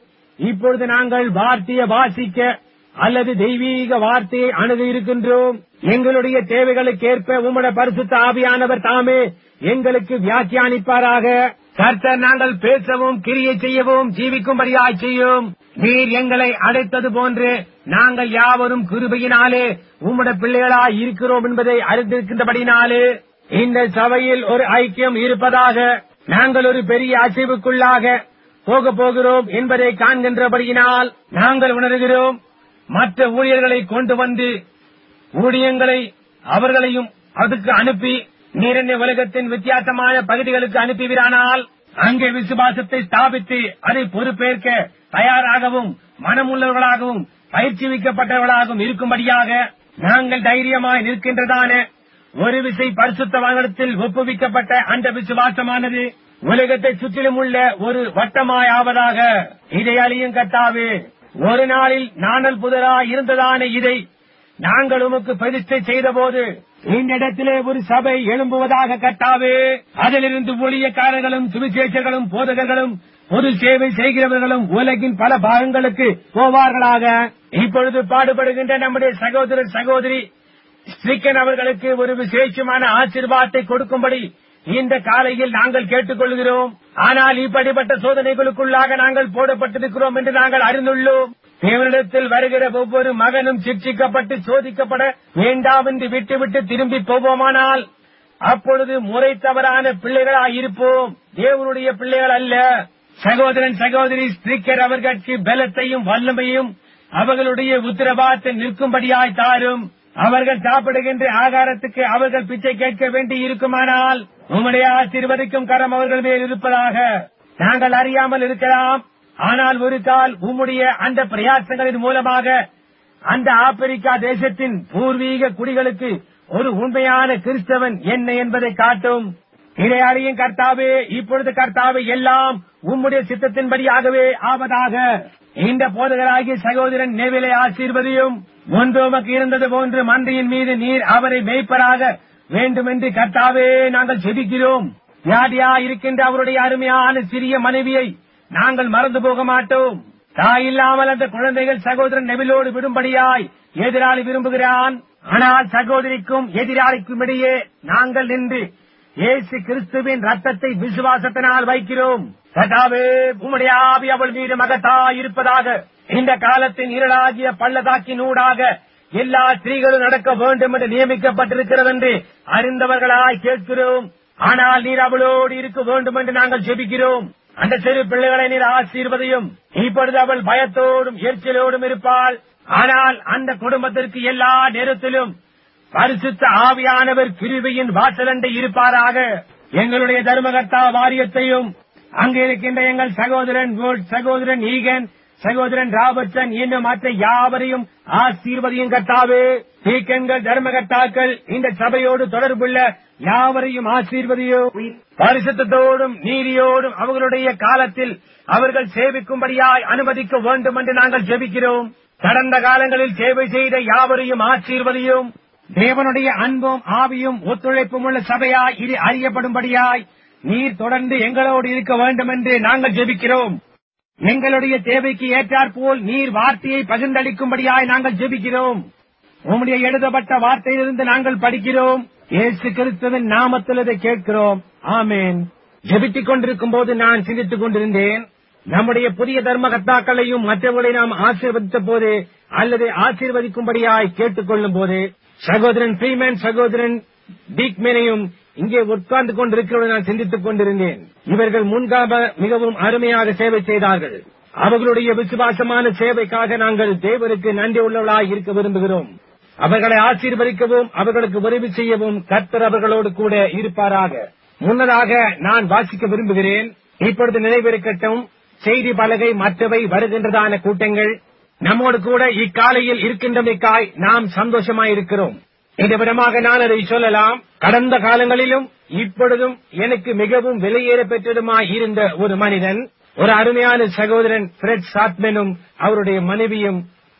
இப்பொழுது நாங்கள் வார்த்தையை வாசிக்க அல்லது தெய்வீக வார்த்தையை அணுக இருக்கின்றோம் எங்களுடைய தேவைகளுக்கேற்ப உம்முடைய பரிசுத்த ஆவியானவர் தாமே எங்களுக்கு வியாக்கியானிப்பாராக கர்த்தர் நாங்கள் பேசவும் கிரியை செய்யவும் ஜீவிக்கும்படியாய் செய்யும் நீர் எங்களை அடைத்தது போன்று நாங்கள் யாவரும் கிருபையினாலே உம்முடைய பிள்ளைகளாய் இருக்கிறோம் என்பதை அறிந்திருக்கின்றபடினாலே இந்த சபையில் ஒரு ஐக்கியம் இருப்பதாக நாங்கள் ஒரு பெரிய அசைவுக்குள்ளாக போக போகிறோம் என்பதை காண்கின்றபடியினால் நாங்கள் உணர்கிறோம் மற்ற ஊழியர்களை கொண்டு வந்து ஊழியங்களை அவர்களையும் அதுக்கு அனுப்பி நீரண்ய உலகத்தின் வித்தியாசமான பகுதிகளுக்கு அனுப்புவீரானால் அங்கே விசுவாசத்தை ஸ்தாபித்து அதை பொறுப்பேற்க தயாராகவும் மனமுள்ளவர்களாகவும் பயிற்சிவிக்கப்பட்டவர்களாகவும் இருக்கும்படியாக நாங்கள் தைரியமாய் நிற்கின்றதான ஒரு விசை பரிசுத்த வாகனத்தில் ஒப்புவிக்கப்பட்ட அந்த விசுவாசமானது உலகத்தை சுற்றிலும் உள்ள ஒரு வட்டமாய் ஆவதாக இதை அழியும் கத்தாவே ஒரு நாளில் நாணல் புதராய் இருந்ததான இதை நாங்கள் உமக்கு பிரதிஷ்டை செய்தபோது இந்த இடத்திலே ஒரு சபை எழும்புவதாக கட்டாவே அதிலிருந்து ஊழியக்காரர்களும் சுவிசேஷர்களும் போதகர்களும் பொது சேவை செய்கிறவர்களும் உலகின் பல பாகங்களுக்கு போவார்களாக இப்பொழுது பாடுபடுகின்ற நம்முடைய சகோதரர் சகோதரி ஸ்ரீக்கன் அவர்களுக்கு ஒரு விசேஷமான ஆசீர்வாதத்தை கொடுக்கும்படி இந்த காலையில் நாங்கள் கேட்டுக்கொள்கிறோம் ஆனால் இப்படிப்பட்ட சோதனைகளுக்குள்ளாக நாங்கள் போடப்பட்டிருக்கிறோம் என்று நாங்கள் அறிந்துள்ளோம் தேவனிடத்தில் வருகிற ஒவ்வொரு மகனும் சிக்ஷிக்கப்பட்டு சோதிக்கப்பட வேண்டாம் என்று விட்டுவிட்டு திரும்பி போவோமானால் அப்பொழுது முறை தவறான பிள்ளைகளாயிருப்போம் தேவனுடைய பிள்ளைகள் அல்ல சகோதரன் சகோதரி ஸ்ரீக்கர் அவர்களுக்கு பலத்தையும் வல்லமையும் அவர்களுடைய உத்தரவாதத்தை நிற்கும்படியாய் தாரும் அவர்கள் சாப்பிடுகின்ற ஆகாரத்துக்கு அவர்கள் பிச்சை கேட்க வேண்டி இருக்குமானால் உம்முடைய ஆசீர்வதிக்கும் கரம் அவர்கள் மேல் இருப்பதாக நாங்கள் அறியாமல் இருக்கலாம் ஆனால் ஒரு கால் உம்முடைய அந்த பிரயாசங்களின் மூலமாக அந்த ஆப்பிரிக்கா தேசத்தின் பூர்வீக குடிகளுக்கு ஒரு உண்மையான கிறிஸ்தவன் என்ன என்பதை காட்டும் இதை அறியும் கர்த்தாவே இப்பொழுது கர்த்தாவே எல்லாம் உம்முடைய சித்தத்தின்படியாகவே ஆவதாக இந்த போதகராகிய சகோதரன் நெவிலை ஆசீர்வதியும் ஒன்று உமக்கு இருந்தது போன்று மன்றியின் மீது நீர் அவரை மேய்ப்பராக வேண்டும் என்று கர்த்தாவே நாங்கள் செபிக்கிறோம் வியாதியா இருக்கின்ற அவருடைய அருமையான சிறிய மனைவியை நாங்கள் மறந்து போக மாட்டோம் தாய் இல்லாமல் அந்த குழந்தைகள் சகோதரன் நெவிலோடு விடும்படியாய் எதிராளி விரும்புகிறான் ஆனால் சகோதரிக்கும் எதிராளிக்கும் இடையே நாங்கள் நின்று இயேசு கிறிஸ்துவின் ரத்தத்தை விசுவாசத்தினால் வைக்கிறோம் கர்த்தாவே உம்முடைய ஆவி அவள் மீது மகத்தா இருப்பதாக இந்த காலத்தின் இருளாகிய பள்ளதாக்கினூடாக எல்லா ஸ்திரீகளும் நடக்க வேண்டும் என்று நியமிக்கப்பட்டிருக்கிறது என்று அறிந்தவர்களாய் கேட்கிறோம் ஆனால் நீர் அவளோடு இருக்க வேண்டும் என்று நாங்கள் ஜெபிக்கிறோம் அந்த சிறு பிள்ளைகளை நீர் ஆசீர்வதையும் இப்பொழுது அவள் பயத்தோடும் எரிச்சலோடும் இருப்பாள் ஆனால் அந்த குடும்பத்திற்கு எல்லா நேரத்திலும் பரிசுத்த ஆவியானவர் கிருபையின் வாசலண்டை இருப்பாராக எங்களுடைய தர்மகர்த்தா வாரியத்தையும் அங்கே இருக்கின்ற எங்கள் சகோதரன் வோல்ட், சகோதரன் ஈகன் சகோதரன் ராபர்ட்சன் இன்னும் மற்ற யாவரையும் ஆசீர்வதியும் கர்த்தாவே தீக்கங்கள் தர்மகர்த்தாக்கள் இந்த சபையோடு தொடர்புள்ள யாவரையும் ஆசீர்வதியும் பரிசுத்தத்தோடும் நீதியோடும் அவர்களுடைய காலத்தில் அவர்கள் சேவிக்கும்படியாய் அனுமதிக்க வேண்டும் என்று நாங்கள் ஜெபிக்கிறோம் கடந்த காலங்களில் சேவை செய்த யாவரையும் ஆசீர்வதியும் தேவனுடைய அன்பும் ஆவியும் ஒத்துழைப்பும் உள்ள சபையாய் இது அறியப்படும்படியாய் நீர் தொடர்ந்து எங்களோடு இருக்க வேண்டும் என்று நாங்கள் ஜெபிக்கிறோம் எங்களுடைய தேவைக்கு ஏற்றாற்போல் நீர் வார்த்தையை பகிர்ந்தளிக்கும்படியாய் நாங்கள் ஜெபிக்கிறோம் உம்முடைய எழுதப்பட்ட வார்த்தையிலிருந்து நாங்கள் படிக்கிறோம் இயேசு கிறிஸ்துவின் நாமத்தில் இதை கேட்கிறோம் ஆமேன் ஜெபித்துக் கொண்டிருக்கும் போது நான் சிந்தித்துக் கொண்டிருந்தேன் நம்முடைய புதிய தர்மகர்த்தாக்களையும் மற்றவர்களை நாம் ஆசீர்வதித்த போது அல்லது ஆசீர்வதிக்கும்படியாய் கேட்டுக்கொள்ளும் போது சகோதரன் ஃப்ரீமேன் சகோதரன் டீக்மேனையும் இங்கே உட்கார்ந்து கொண்டிருக்கிறவரை நான் சிந்தித்துக் கொண்டிருந்தேன் இவர்கள் முன்காக மிகவும் அருமையாக சேவை செய்தார்கள் அவர்களுடைய விசுவாசமான சேவைக்காக நாங்கள் தேவருக்கு நன்றி உள்ளவர்களாய் இருக்க விரும்புகிறோம் அவர்களை ஆசீர்வதிக்கவும் அவர்களுக்கு உதவி செய்யவும் கர்த்தர் அவர்களோடு கூட இருப்பாராக முன்னதாக நான் வாசிக்க விரும்புகிறேன் இப்பொழுது நினைவிருக்கட்டும் செய்தி பலகை மற்றவை வருகின்றதான கூட்டங்கள் நம்மோடு கூட இக்காலையில் இருக்கின்றமைக்காய் நாம் சந்தோஷமாயிருக்கிறோம் இந்த விதமாக நான் அதை சொல்லலாம் கடந்த காலங்களிலும் இப்பொழுதும் எனக்கு மிகவும் விலையேற பெற்றதுமாய் இருந்த ஒரு மனிதன் ஒரு அருமையான சகோதரன் பிரெட் சாத்மெனும் அவருடைய மனைவியும்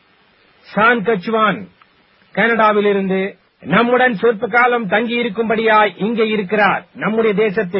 சான் கச்சுவான் கனடாவிலிருந்து நம்முடன் சொற்ப காலம் தங்கி இருக்கும்படியாய் இங்கே இருக்கிறார் நம்முடைய தேசத்தில்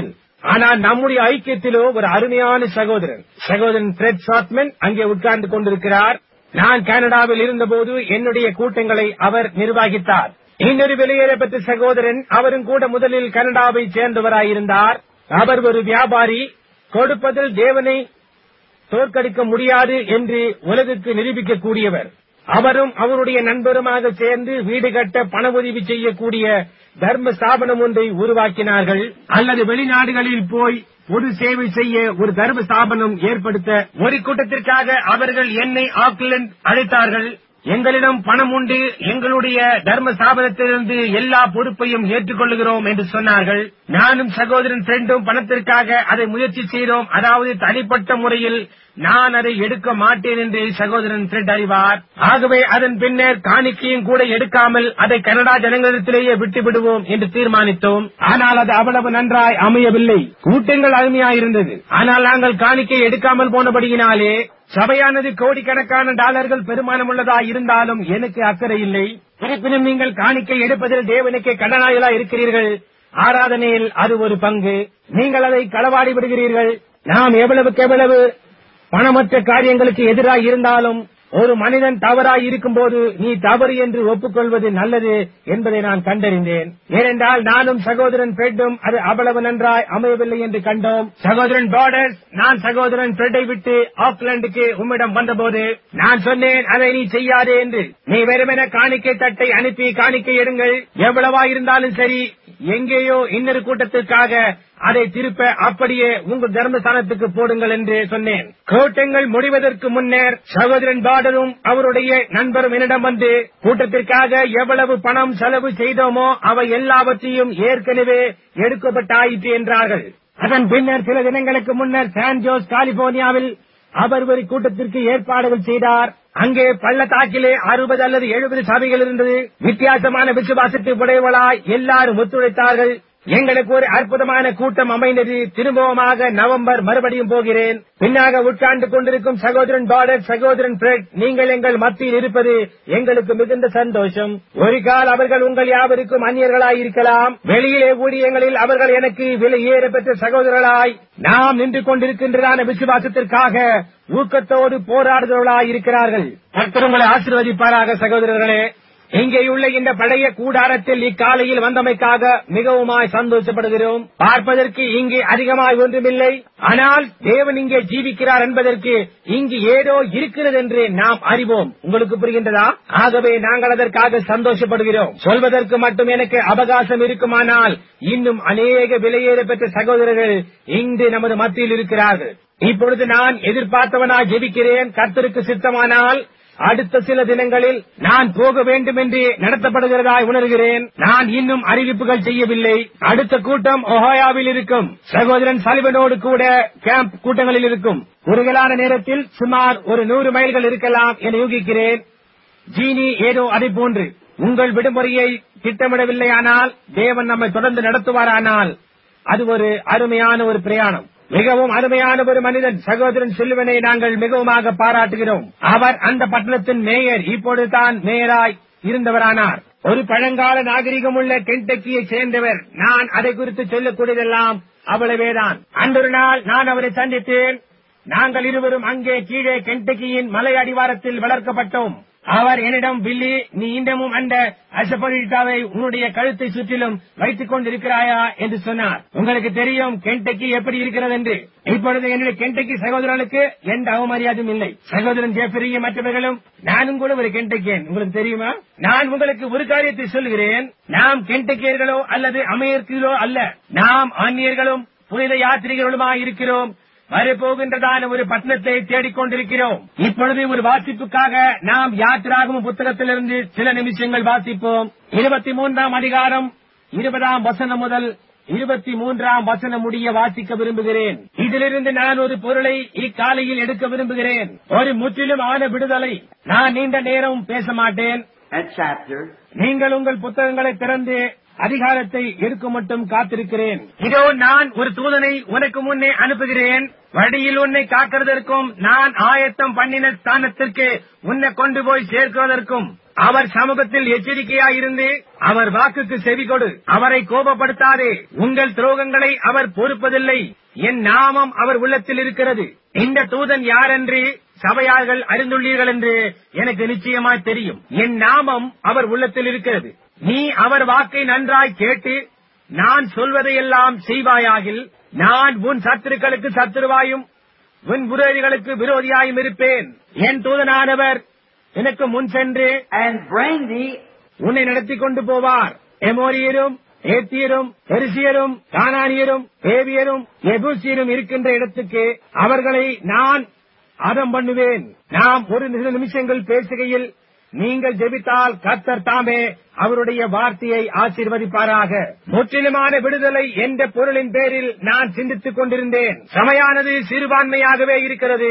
ஆனால் நம்முடைய ஐக்கியத்திலோ ஒரு அருமையான சகோதரன் சகோதரன் பிரெட் சாத்மன் அங்கே உட்கார்ந்து கொண்டிருக்கிறார் நான் கனடாவில் இருந்தபோது என்னுடைய கூட்டங்களை அவர் நிர்வகித்தார் இன்னொரு வெளியேறப்பட்ட சகோதரன் அவரும் கூட முதலில் கனடாவை சேர்ந்தவராயிருந்தார் அவர் ஒரு வியாபாரி கொடுப்பதில் தேவனை தோற்கடிக்க முடியாது என்று உலகுக்கு நிரூபிக்கக்கூடியவர் அவரும் அவருடைய நண்பருமாக சேர்ந்து வீடு கட்ட பண உதவி செய்யக்கூடிய தர்ம ஸ்தாபனம் ஒன்றை உருவாக்கினார்கள் அல்லது வெளிநாடுகளில் போய் பொது சேவை செய்ய ஒரு தர்ம ஸ்தாபனம் ஏற்படுத்த ஒரு கூட்டத்திற்காக அவர்கள் என்னை ஆக்லண்ட் அழைத்தார்கள் எங்களிடம் பணம் உண்டு எங்களுடைய தர்ம ஸ்தாபனத்திலிருந்து எல்லா பொறுப்பையும் ஏற்றுக்கொள்கிறோம் என்று சொன்னார்கள் நானும் சகோதரன் ஃப்ரெண்டும் பணத்திற்காக அதை முயற்சி செய்தோம் அதாவது தனிப்பட்ட முறையில் நான் அதை எடுக்க மாட்டேன் என்று சகோதரன் ஃப்ரெட் அறிவார் ஆகவே அதன் பின்னர் காணிக்கையும் கூட எடுக்காமல் அதை கனடா ஜனங்களிடத்திலேயே விட்டு விடுவோம் என்று தீர்மானித்தோம் ஆனால் அது அவ்வளவு நன்றாய் அமையவில்லை கூட்டங்கள் அருமையாயிருந்தது ஆனால் நாங்கள் காணிக்கை எடுக்காமல் போனபடியினாலே சபையானது கோடிக்கணக்கான டாலர்கள் பெருமானம் உள்ளதா இருந்தாலும் எனக்கு அக்கறை இல்லை இருப்பினும் நீங்கள் காணிக்கை எடுப்பதில் தேவனுக்கு கடனாயலா இருக்கிறீர்கள் ஆராதனையில் அது ஒரு பங்கு நீங்கள் அதை களவாடி விடுகிறீர்கள் நாம் எவ்வளவுக்கு எவ்வளவு பணமற்ற காரியங்களுக்கு எதிராக இருந்தாலும் ஒரு மனிதன் தவறாய் இருக்கும்போது நீ தவறு என்று ஒப்புக்கொள்வது நல்லது என்பதை நான் கண்டறிந்தேன் ஏனென்றால் நானும் சகோதரன் பெட்டும் அது அவ்வளவு நன்றாய் அமையவில்லை என்று கண்டோம் சகோதரன் பார்டர்ஸ் நான் சகோதரன் பெட்டை விட்டு ஆக்லாந்துக்கு உம்மிடம் வந்தபோது நான் சொன்னேன் அதை நீ செய்யாதே என்று நீ வெறுமென காணிக்கை தட்டை அனுப்பி காணிக்கை எடுங்கள் எவ்வளவா இருந்தாலும் சரி எங்கேயோ இன்னொரு கூட்டத்திற்காக அதை திருப்ப அப்படியே உங்கள் தர்மஸ்தானத்துக்கு போடுங்கள் என்று சொன்னேன் கூட்டங்கள் முடிவதற்கு முன்னர் சகோதரன் பாடரும் அவருடைய நண்பரும் என்னிடம் வந்து கூட்டத்திற்காக எவ்வளவு பணம் செலவு செய்தோமோ அவை எல்லாவற்றையும் ஏற்கனவே எடுக்கப்பட்டாயிற்று என்றார்கள் அதன் பின்னர் சில தினங்களுக்கு முன்னர் சான் ஜோஸ் கலிபோர்னியாவில் அவர் ஒரு கூட்டத்திற்கு ஏற்பாடுகள் செய்தார் அங்கே பள்ளத்தாக்கிலே அறுபது அல்லது எழுபது சபைகள் இருந்தது வித்தியாசமான விசுவாசத்தை உடையவளாய் எல்லாரும் ஒத்துழைத்தார்கள் எங்களுக்கு ஒரு அற்புதமான கூட்டம் அமைந்தது திரும்பவுமாக நவம்பர் மறுபடியும் போகிறேன் பின்னாக உட்கார்ந்து கொண்டிருக்கும் சகோதரன் பாடர் சகோதரன் பிரெட் நீங்கள் எங்கள் மத்தியில் இருப்பது எங்களுக்கு மிகுந்த சந்தோஷம் ஒரு கால் அவர்கள் உங்கள் யாவருக்கும் அந்நியர்களாய் இருக்கலாம் வெளியிலே ஊழியங்களில் அவர்கள் எனக்கு விலையேற பெற்ற சகோதரர்களாய் நாம் நின்று கொண்டிருக்கின்றதான விசுவாசத்திற்காக ஊக்கத்தோடு போராடுகிறவர்களாய் இருக்கிறார்கள் கர்த்தர் உங்களை ஆசீர்வதிப்பாராக சகோதரர்களே இங்கேயுள்ள இந்த பழைய கூடாரத்தில் இக்காலையில் வந்தமைக்காக மிகவுமாய் சந்தோஷப்படுகிறோம் பார்ப்பதற்கு இங்கே அதிகமாய் ஒன்றுமில்லை ஆனால் தேவன் இங்கே ஜீவிக்கிறார் என்பதற்கு இங்கு ஏதோ இருக்கிறது என்று நாம் அறிவோம் உங்களுக்கு புரிகின்றதா ஆகவே நாங்கள் அதற்காக சந்தோஷப்படுகிறோம் சொல்வதற்கு மட்டும் எனக்கு அவகாசம் இருக்குமானால் இன்னும் அநேக விலையேற பெற்ற சகோதரர்கள் இங்கு நமது மத்தியில் இருக்கிறார்கள் இப்பொழுது நான் எதிர்பார்த்தவனாய் ஜெபிக்கிறேன் கர்த்தருக்கு சித்தமானால் அடுத்த சில தினங்களில் நான் போக வேண்டும் என்று நடத்தப்படுகிறதாய் உணர்கிறேன் நான் இன்னும் அறிவிப்புகள் செய்யவில்லை அடுத்த கூட்டம் ஒஹாயாவில் இருக்கும் சகோதரன் சலிவனோடு கூட கேம்ப் கூட்டங்களில் இருக்கும் குறுகலான நேரத்தில் சுமார் ஒரு நூறு மைல்கள் இருக்கலாம் என யூகிக்கிறேன் ஜீனி ஏதோ அதை போன்று உங்கள் விடுமுறையை திட்டமிடவில்லையானால் தேவன் நம்மை தொடர்ந்து நடத்துவாரானால் அது ஒரு அருமையான ஒரு பிரயாணம் மிகவும் அருமையான ஒரு மனிதன் சகோதரன் செல்வனை நாங்கள் மிகவுமாக பாராட்டுகிறோம் அவர் அந்த பட்டணத்தின் மேயர் இப்பொழுது தான் மேயராய் இருந்தவரானார் ஒரு பழங்கால நாகரிகம் உள்ள கென்டக்கியை சேர்ந்தவர் நான் அதை குறித்து சொல்லக்கூடியதெல்லாம் அவ்வளவேதான் அன்றொரு நாள் நான் அவரை சந்தித்தேன் நாங்கள் இருவரும் அங்கே கீழே கென்டக்கியின் மலை அடிவாரத்தில் வளர்க்கப்பட்டோம் அவர் என்னிடம் பில்லி நீ இன்னமும் அந்த அசபரிட்டாவை உன்னுடைய கழுத்தை சுற்றிலும் வைத்துக் கொண்டிருக்கிறாயா என்று சொன்னார் உங்களுக்கு தெரியும் கென்டக்கி எப்படி இருக்கிறது என்று இப்பொழுது என்னுடைய கென்டக்கி சகோதரர்களுக்கு எந்த அவமரியாதையும் இல்லை சகோதரன் ஜெஃபரியும் மற்றவர்களும் நானும் கூட ஒரு கென்டக்கியன் உங்களுக்கு தெரியுமா நான் உங்களுக்கு ஒரு காரியத்தை சொல்கிறேன் நாம் கென்டக்கியர்களோ அல்லது அமெரிக்கர்களோ அல்ல நாம் ஆன்மீகர்களும் புனித யாத்திரிகளுமாய் இருக்கிறோம் வரப்போகின்றதான ஒரு பட்டணத்தை தேடிக்கொண்டிருக்கிறோம் இப்பொழுது ஒரு வாசிப்புக்காக நாம் யாத்திராகும் புத்தகத்திலிருந்து சில நிமிஷங்கள் வாசிப்போம் இருபத்தி மூன்றாம் அதிகாரம் இருபதாம் வசனம் முதல் இருபத்தி மூன்றாம் வசனம் முடிய வாசிக்க விரும்புகிறேன் இதிலிருந்து நான் ஒரு பொருளை இக்காலையில் எடுக்க விரும்புகிறேன் ஒரு முற்றிலும் ஆன விடுதலை நான் நீண்ட நேரம் பேச மாட்டேன் That chapter, நீங்கள் உங்கள் புத்தகங்களை திறந்து அதிகாரத்தை எடுக்க மட்டும் காத்திருக்கிறேன் இதோ நான் ஒரு தூதனை உனக்கு முன்னே அனுப்புகிறேன் வழியில் உன்னை காக்கிறதற்கும் நான் ஆயத்தம் பண்ணின ஸ்தானத்திற்கு உன்னை கொண்டு போய் சேர்க்குவதற்கும் அவர் சமூகத்தில் எச்சரிக்கையாயிருந்து அவர் வாக்குக்கு செவி கொடு அவரை கோபப்படுத்தாதே உங்கள் துரோகங்களை அவர் பொறுப்பதில்லை என் நாமம் அவர் உள்ளத்தில் இருக்கிறது இந்த தூதன் யார் என்று சபையார்கள் அறிந்துள்ளீர்கள் என்று எனக்கு நிச்சயமாய் தெரியும் என் நாமம் அவர் உள்ளத்தில் இருக்கிறது நீ அவர் வாக்கை நன்றாய் கேட்டு நான் சொல்வதையெல்லாம் செய்வாயாகில் நான் உன் சத்துருக்களுக்கு சத்துருவாயும் உன் விரோதிகளுக்கு விரோதியாயும் இருப்பேன் என் தூதனானவர் எனக்கு முன் சென்று and bring thee உன்னை நடத்தி கொண்டு போவார் எமோரியரும் ஏத்தியரும் பெருசியரும் கானானியரும் ஏவியரும் எபூசியரும் இருக்கின்ற இடத்துக்கு அவர்களை நான் அதம் பண்ணுவேன் நாம் ஒரு சில நிமிஷங்கள் பேசுகையில் நீங்கள் ஜெபித்தால் கர்த்தர் தாமே அவருடைய வார்த்தையை ஆசீர்வதிப்பாராக முற்றிலுமான விடுதலை என்ற பொருளின் பேரில் நான் சிந்தித்துக் கொண்டிருந்தேன் சமையானது சிறுபான்மையாகவே இருக்கிறது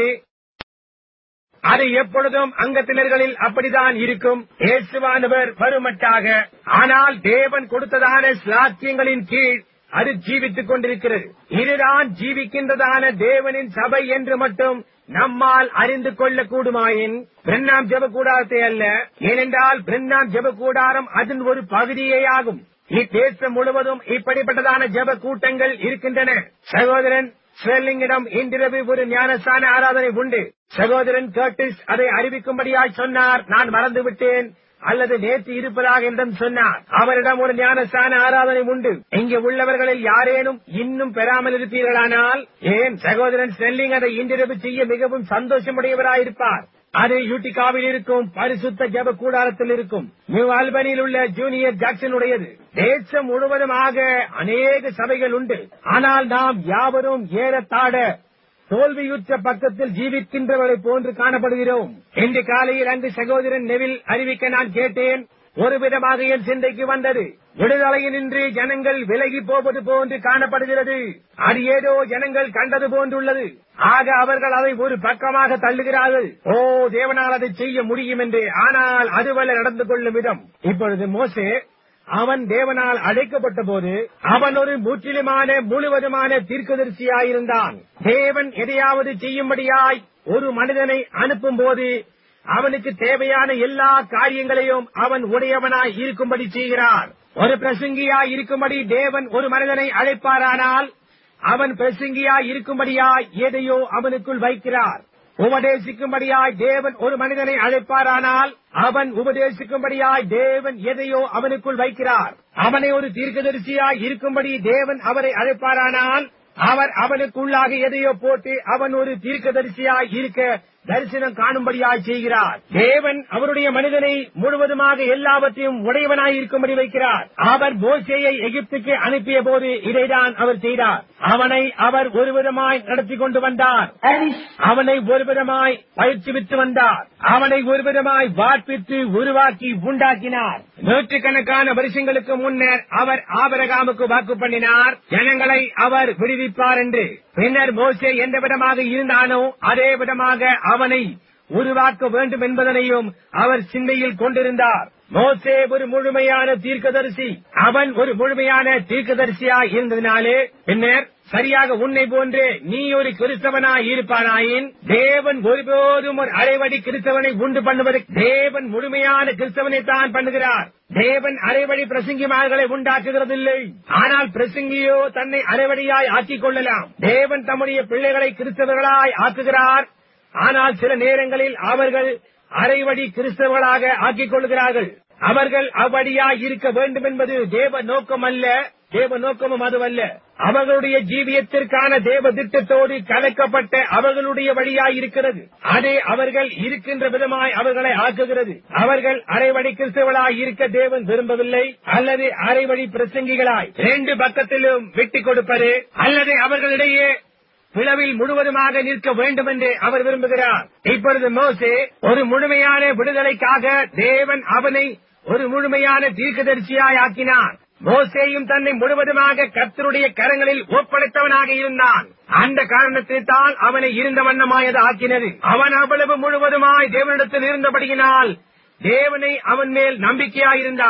அது எப்பொழுதும் அங்கத்தினர்களில் அப்படித்தான் இருக்கும் இயேசுவானவர் வருமட்டாக ஆனால் தேவன் கொடுத்ததான ஸ்லாத்தியங்களின் கீழ் அது ஜீவித்துக் கொண்டிருக்கிறது இதுதான் ஜீவிக்கின்றதான தேவனின் சபை என்று மட்டும் நம்மால் அறிந்து கொள்ள கூடுமாயின் பிரண்ணாம் ஜெப கூடாரத்தை அல்ல ஏனென்றால் பிரண்ணாம் ஜெப கூடாரம் அதன் ஒரு பகுதியே ஆகும் இத்தேசம் முழுவதும் இப்படிப்பட்டதான ஜெப கூட்டங்கள் இருக்கின்றன சகோதரன் ஸ்வெல்லிங்கிடம் இன்றிரவு ஒரு ஞானஸ்தான ஆராதனை உண்டு சகோதரன் கர்டிஸ் அதை அறிவிக்கும்படியாய் சொன்னார் நான் மறந்துவிட்டேன் அல்லது நேற்று இருப்பதாக என்றும் சொன்னார் அவரிடம் ஒரு ஞானஸ்தான ஆராதனை உண்டு இங்கே உள்ளவர்களில் யாரேனும் இன்னும் பெறாமல் இருப்பீர்களானால் ஏன் சகோதரன் ஸ்னெல்லிங் அதை இன்றிரவு செய்ய மிகவும் சந்தோஷமுடையவராயிருப்பார் அது யூட்டிகாவில் இருக்கும் பரிசுத்த ஜப கூடாரத்தில் இருக்கும் நியூ ஆல்பனியில் உள்ள ஜூனியர் ஜாக்சனுடையது தேசம் முழுவதுமாக அநேக சபைகள் உண்டு ஆனால் நாம் யாவரும் ஏறத்தாழ தோல்வியுற்ற பக்கத்தில் ஜீவிக்கின்றவரை போன்று காணப்படுகிறோம் இன்று காலையில் அங்கு சகோதரன் நெவில் அறிவிக்க நான் கேட்டேன் ஒரு விதமாக என் சிந்தைக்கு வந்தது விடுதலையினின்று ஜனங்கள் விலகி போவது போன்று காணப்படுகிறது அது ஏதோ ஜனங்கள் கண்டது போன்றுள்ளது ஆக அவர்கள் அதை ஒரு பக்கமாக தள்ளுகிறார்கள் ஓ தேவனால் அதை செய்ய முடியும் என்று ஆனால் அதுவல்ல நடந்து கொள்ளும் விதம் இப்பொழுது மோசே அவன் தேவனால் அழைக்கப்பட்ட போது அவன் ஒரு முற்றிலுமான முழுவதுமான தீர்க்கதரிசியாயிருந்தான் தேவன் எதையாவது செய்யும்படியாய் ஒரு மனிதனை அனுப்பும் போது அவனுக்கு தேவையான எல்லா காரியங்களையும் அவன் உடையவனாய் இருக்கும்படி செய்கிறார் ஒரு பிரசங்கியாய் இருக்கும்படி தேவன் ஒரு மனிதனை அழைப்பாரானால் அவன் பிரசங்கியாய் இருக்கும்படியாய் எதையோ அவனுக்குள் வைக்கிறார் உபதேசிக்கும்படியாய் தேவன் ஒரு மனிதனை அழைப்பாரானால் அவன் உபதேசிக்கும்படியாய் தேவன் எதையோ அவனுக்குள் வைக்கிறார் அவனை ஒரு தீர்க்கதரிசியாய் இருக்கும்படி தேவன் அவரை அழைப்பாரானால் அவர் அவனுக்குள்ளாக எதையோ போட்டு அவன் ஒரு தீர்க்கதரிசியாய் இருக்க தரிசனம் காணும்படியாய் செய்கிறார் தேவன் அவருடைய மனிதனை முழுவதுமாக எல்லாவற்றையும் உடையவனாய் இருக்கும்படி வைக்கிறார் அவர் மோசேயை எகிப்துக்கு அனுப்பிய போது இதைதான் அவர் செய்தார் அவனை அவர் ஒருவிதமாய் நடத்தி கொண்டு வந்தார் and he அவனை ஒருவிதமாய் பயிற்சிவித்து வந்தார் அவனை ஒருவிதமாய் வார்ப்பித்து உருவாக்கி உண்டாக்கினார் நூற்றுக்கணக்கான வருஷங்களுக்கு முன்னர் அவர் ஆபரகாமுக்கு வாக்கு பண்ணினார் ஜனங்களை அவர் விடுவிப்பார் என்று பின்னர் மோசே எந்த விதமாக இருந்தானோ அதே விதமாக அவனை உருவாக்க வேண்டும் என்பதனையும் அவர் சிந்தையில் கொண்டிருந்தார் மோசே ஒரு முழுமையான தீர்க்கதரிசி அவன் ஒரு முழுமையான தீர்க்கதரிசியாய் இருந்ததினாலே பின்னர் சரியாக உன்னை போன்றே நீ ஒரு கிறிஸ்தவனாய் இருப்பானாயின் தேவன் ஒருபோதும் ஒரு அரைவடி கிறிஸ்தவனை உண்டு பண்ணுவதற்கு தேவன் முழுமையான கிறிஸ்தவனை தான் பண்ணுகிறார் தேவன் அரைவடி பிரசங்கிமார்களை உண்டாக்குகிறதில்லை ஆனால் பிரசங்கியோ தன்னை அரைவடியாய் ஆக்கிக் கொள்ளலாம் தேவன் தம்முடைய பிள்ளைகளை கிறிஸ்தவர்களாய் ஆக்குகிறார் ஆனால் சில நேரங்களில் அவர்கள் அரைவடி கிறிஸ்தவர்களாக ஆக்கிக் கொள்கிறார்கள் அவர்கள் அவ்வடியாய் இருக்க வேண்டும் என்பது தேவ நோக்கம் அல்ல தேவ நோக்கமும் அதுவல்ல அவர்களுடைய ஜீவியத்திற்கான தேவ திட்டத்தோடு கலக்கப்பட்ட அவர்களுடைய வழியாய் இருக்கிறது அதே அவர்கள் இருக்கின்ற விதமாய் அவர்களை ஆக்குகிறது அவர்கள் அரைவடி கிறிஸ்தவர்களாய் இருக்க தேவன் விரும்பவில்லை அல்லது அரைவழி பிரசங்கிகளாய் ரெண்டு பக்கத்திலும் விட்டுக் கொடுப்பது அல்லது அவர்களிடையே பிளவில் முழுவதுமாக நிற்க வேண்டும் என்று அவர் விரும்புகிறார் இப்பொழுது மோசே ஒரு முழுமையான விடுதலைக்காக தேவன் அவனை ஒரு முழுமையான தீர்க்கதரிசியாய் ஆக்கினார் மோசேயும் தன்னை முழுவதுமாக கர்த்தருடைய கரங்களில் ஒப்படைத்தவனாக இருந்தான் அந்த காரணத்தில்தான் அவனை இருந்த வண்ணமாயது ஆக்கினது அவன் அவ்வளவு முழுவதுமாய் தேவனிடத்தில் இருந்தபடியினால் தேவனை அவன் மேல் நம்பிக்கையாயிருந்தார்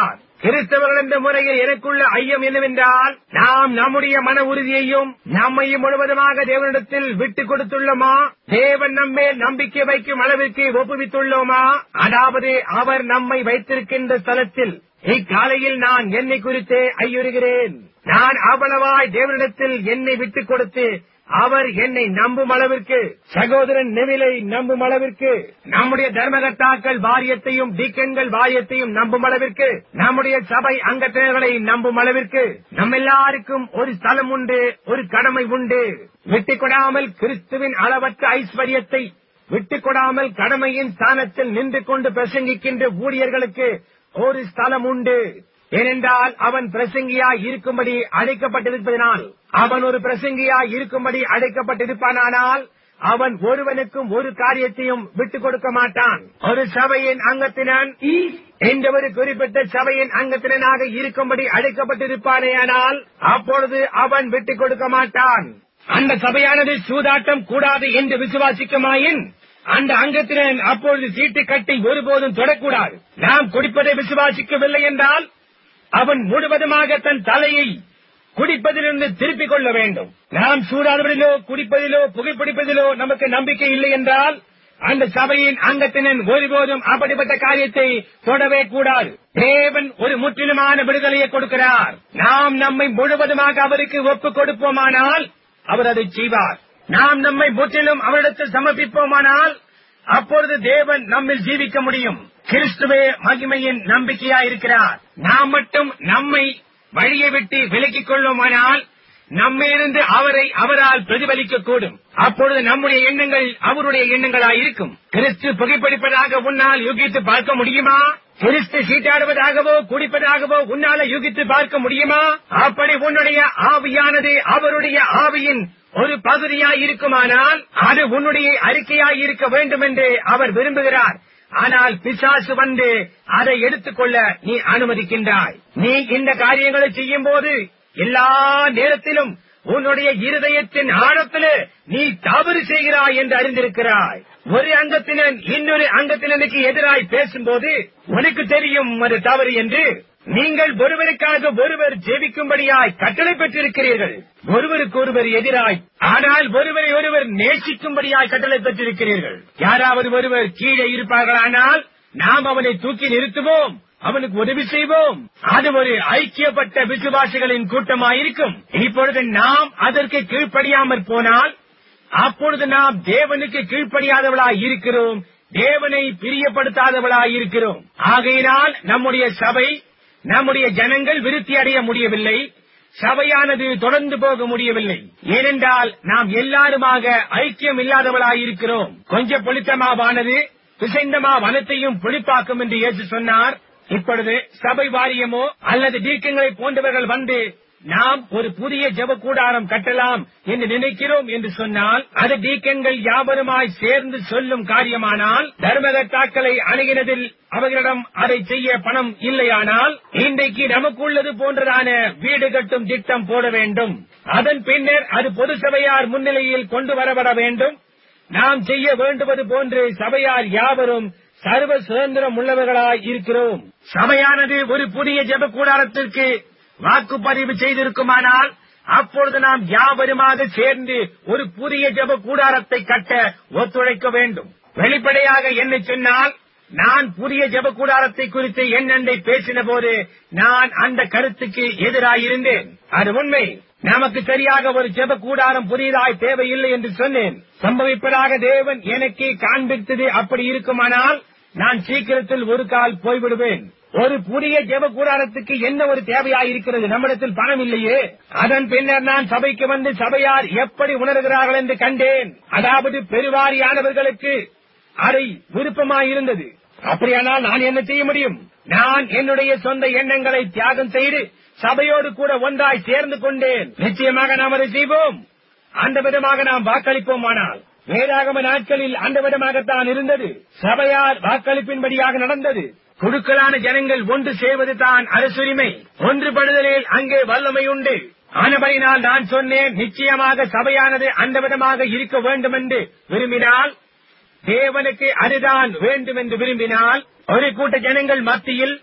கிறிஸ்தவர்கள் என்ற முறையில் எனக்குள்ள ஐயம் என்னவென்றால் நாம் நம்முடைய மன உறுதியையும் நம்மையும் முழுவதுமாக தேவனிடத்தில் விட்டுக் கொடுத்துள்ளோமா தேவன் நம்மேல் நம்பிக்கை வைக்கும் அளவிற்கு ஒப்புவித்துள்ளோமா அதாவது அவர் நம்மை வைத்திருக்கின்ற ஸ்தலத்தில் இக்காலையில் நான் என்னை குறித்தே ஐயுறுகிறேன் நான் அவ்வளவாய் தேவனிடத்தில் என்னை விட்டுக் கொடுத்து அவர் என்னை நம்பும் அளவிற்கு சகோதரன் நெவிலை நம்பும் அளவிற்கு நம்முடைய தர்மகர்த்தாக்கள் வாரியத்தையும் டீக்கன்கள் வாரியத்தையும் நம்பும் அளவிற்கு நம்முடைய சபை அங்கத்தினர்களை நம்பும் அளவிற்கு நம்ம எல்லாருக்கும் ஒரு ஸ்தலம் உண்டு ஒரு கடமை உண்டு விட்டுக் கொடாமல் கிறிஸ்துவின் அளவற்ற ஐஸ்வர்யத்தை விட்டுக் கொடாமல் கடமையின் ஸ்தானத்தில் நின்று கொண்டு பிரசங்கிக்கின்ற ஊழியர்களுக்கு ஒரு ஸ்தலம் உண்டு ஏனென்றால் அவன் பிரசங்கியாய் இருக்கும்படி அழைக்கப்பட்டிருப்பதனால் அவன் ஒரு பிரசங்கியாய் இருக்கும்படி அழைக்கப்பட்டிருப்பானால் அவன் ஒருவனுக்கும் ஒரு காரியத்தையும் விட்டுக் கொடுக்க மாட்டான் ஒரு சபையின் அங்கத்தினன் என்ற ஒரு குறிப்பிட்ட சபையின் அங்கத்தினனாக இருக்கும்படி அழைக்கப்பட்டிருப்பானேயானால் அப்பொழுது அவன் விட்டுக் கொடுக்க மாட்டான் அந்த சபையானது சூதாட்டம் கூடாது என்று விசுவாசிக்குமாயின் அந்த அங்கத்தினன் அப்பொழுது சீட்டு கட்டி ஒருபோதும் தொடக்கூடாது நாம் குடிப்பதை விசுவாசிக்கவில்லை என்றால் அவன் முழுவதுமாக தன் தலையை குடிப்பதிலிருந்து திருப்பிக் கொள்ள வேண்டும் நாம் சூடாடுவதிலோ குடிப்பதிலோ புகைப்பிடிப்பதிலோ நமக்கு நம்பிக்கை இல்லை என்றால் அந்த சபையின் அங்கத்தினன் ஒருபோதும் அப்படிப்பட்ட காரியத்தை தொடவே கூடாது தேவன் ஒரு முற்றிலுமான விடுதலையை கொடுக்கிறார் நாம் நம்மை முழுவதுமாக அவருக்கு ஒப்புக் கொடுப்போமானால் அவர் அதை செய்வார் நாம் நம்மை முற்றிலும் அவரிடத்தில் சமர்ப்பிப்போமானால் அப்பொழுது தேவன் நம்மில் ஜீவிக்க முடியும் கிறிஸ்துவே மகிமையின் நம்பிக்கையாயிருக்கிறார் நாம் மட்டும் நம்மை வழியை விட்டு விலக்கிக் கொள்வோமானால் நம்மிலிருந்து அவரை அவரால் பிரதிபலிக்க கூடும் அப்பொழுது நம்முடைய எண்ணங்கள் அவருடைய எண்ணங்களாய் இருக்கும் கிறிஸ்து புகைப்பிடிப்பதாக உன்னால் யூகித்து பார்க்க முடியுமா கிறிஸ்து சீட்டாடுவதாகவோ குடிப்பதாகவோ உன்னால யூகித்து பார்க்க முடியுமா அப்படி உன்னுடைய ஆவியானது அவருடைய ஆவியின் ஒரு பகுதியாய் இருக்குமானால் அது உன்னுடைய அறிக்கையாய் இருக்க வேண்டும் என்று அவர் விரும்புகிறார் ஆனால் பிசாசு வந்து அதை எடுத்துக்கொள்ள நீ அனுமதிக்கின்றாய் நீ இந்த காரியங்களை செய்யும் போது எல்லா நேரத்திலும் உன்னுடைய இருதயத்தின் ஆழத்திலே நீ தவறு செய்கிறாய் என்று அறிந்திருக்கிறாய் ஒரு அங்கத்தினன் இன்னொரு அங்கத்தினனுக்கு எதிராய் பேசும்போது உனக்கு தெரியும் அது தவறு என்று நீங்கள் ஒருவருக்காக ஒருவர் ஜெபிக்கும்படியாய் கட்டளை பெற்றிருக்கிறீர்கள் ஒருவருக்கு ஒருவர் எதிராய் ஆனால் ஒருவரை ஒருவர் நேசிக்கும்படியாய் கட்டளை பெற்றிருக்கிறீர்கள் யாராவது ஒருவர் கீழே இருப்பார்களானால் நாம் அவனை தூக்கி நிறுத்துவோம் அவனுக்கு உதவி செய்வோம் அது ஒரு ஐக்கியப்பட்ட விசுவாசிகளின் கூட்டமாயிருக்கும் இப்பொழுது நாம் அதற்கு கீழ்ப்படியாமற் போனால் அப்பொழுது நாம் தேவனுக்கு கீழ்ப்படியாதவளாய் இருக்கிறோம் தேவனை பிரியப்படுத்தாதவளாய் இருக்கிறோம் ஆகையினால் நம்முடைய சபை நம்முடைய ஜனங்கள் விருத்தி அடைய முடியவில்லை சபையானது தொடர்ந்து போக முடியவில்லை ஏனென்றால் நாம் எல்லாருமாக ஐக்கியம் இல்லாதவளாய் இருக்கிறோம் கொஞ்சம் புளித்தமாவானது பிசைந்தமா வனத்தையும் புளிப்பாக்கும் என்று இயேசு சொன்னார் இப்பொழுது சபை வாரியமோ அல்லது தீர்க்கங்களை போன்றவர்கள் வந்து நாம் ஒரு புதிய ஜெப கூடாரம் கட்டலாம் என்று நினைக்கிறோம் என்று சொன்னால் அது டீக்கன்கள் யாவருமாய் சேர்ந்து சொல்லும் காரியமானால் தர்மகர்த்தாக்களை அணுகினதில் அவர்களிடம் அதை செய்ய பணம் இல்லையானால் இன்றைக்கு நமக்குள்ளது போன்றதான வீடு கட்டும் திட்டம் போட வேண்டும் அதன் பின்னர் அது பொது சபையார் முன்னிலையில் கொண்டு வரப்பட வேண்டும் நாம் செய்ய வேண்டுவது போன்று சபையார் யாவரும் சர்வ சுதந்திரம் உள்ளவர்களாய் இருக்கிறோம் சபையானது ஒரு புதிய ஜெப கூடாரத்திற்கு வாக்குப்பதிவு செய்திருக்குமானால் அப்பொழுது நாம் யாவருமாக சேர்ந்து ஒரு புதிய ஜெப கூடாரத்தை கட்ட ஒத்துழைக்க வேண்டும் வெளிப்படையாக என்ன சொன்னால் நான் புதிய ஜெப கூடாரத்தை குறித்து என்னென்றை பேசின போது நான் அந்த கருத்துக்கு எதிராயிருந்தேன் அது உண்மை நமக்கு சரியாக ஒரு ஜெப கூடாரம் புதியதாய் தேவையில்லை என்று சொன்னேன் சம்பவிப்பதாக தேவன் எனக்கு காண்பித்தது அப்படி இருக்குமானால் நான் சீக்கிரத்தில் ஒரு கால் போய்விடுவேன் ஒரு புதிய ஜெப கூடாரத்துக்கு என்ன ஒரு தேவையாய் இருக்கிறது நம்மிடத்தில் பணம் இல்லையே அதன் பின்னர் நான் சபைக்கு வந்து சபையார் எப்படி உணர்கிறார்கள் என்று கண்டேன் அதாவது பெருவாரியானவர்களுக்கு அதை விருப்பமாயிருந்தது அப்படியானால் நான் என்ன செய்ய முடியும் நான் என்னுடைய சொந்த எண்ணங்களை தியாகம் செய்து சபையோடு கூட ஒன்றாய் சேர்ந்து கொண்டேன் நிச்சயமாக நாம் அதை செய்வோம் அந்த விதமாக நாம் வாக்களிப்போமானால் வேதாகம நாட்களில் அந்த விதமாகத்தான் இருந்தது சபையார் வாக்களிப்பின்படியாக நடந்தது குழுக்களான ஜனங்கள் ஒன்று செய்வது தான் அரசுரிமை ஒன்றுபடுதலில் அங்கே வல்லமை உண்டு ஆனபடினால் நான் சொன்னேன் நிச்சயமாக சபையானது அந்த விதமாக இருக்க வேண்டும் என்று விரும்பினால் தேவனுக்கு அதுதான் வேண்டும் என்று விரும்பினால் ஒரு கூட்ட ஜனங்கள் மத்தியில்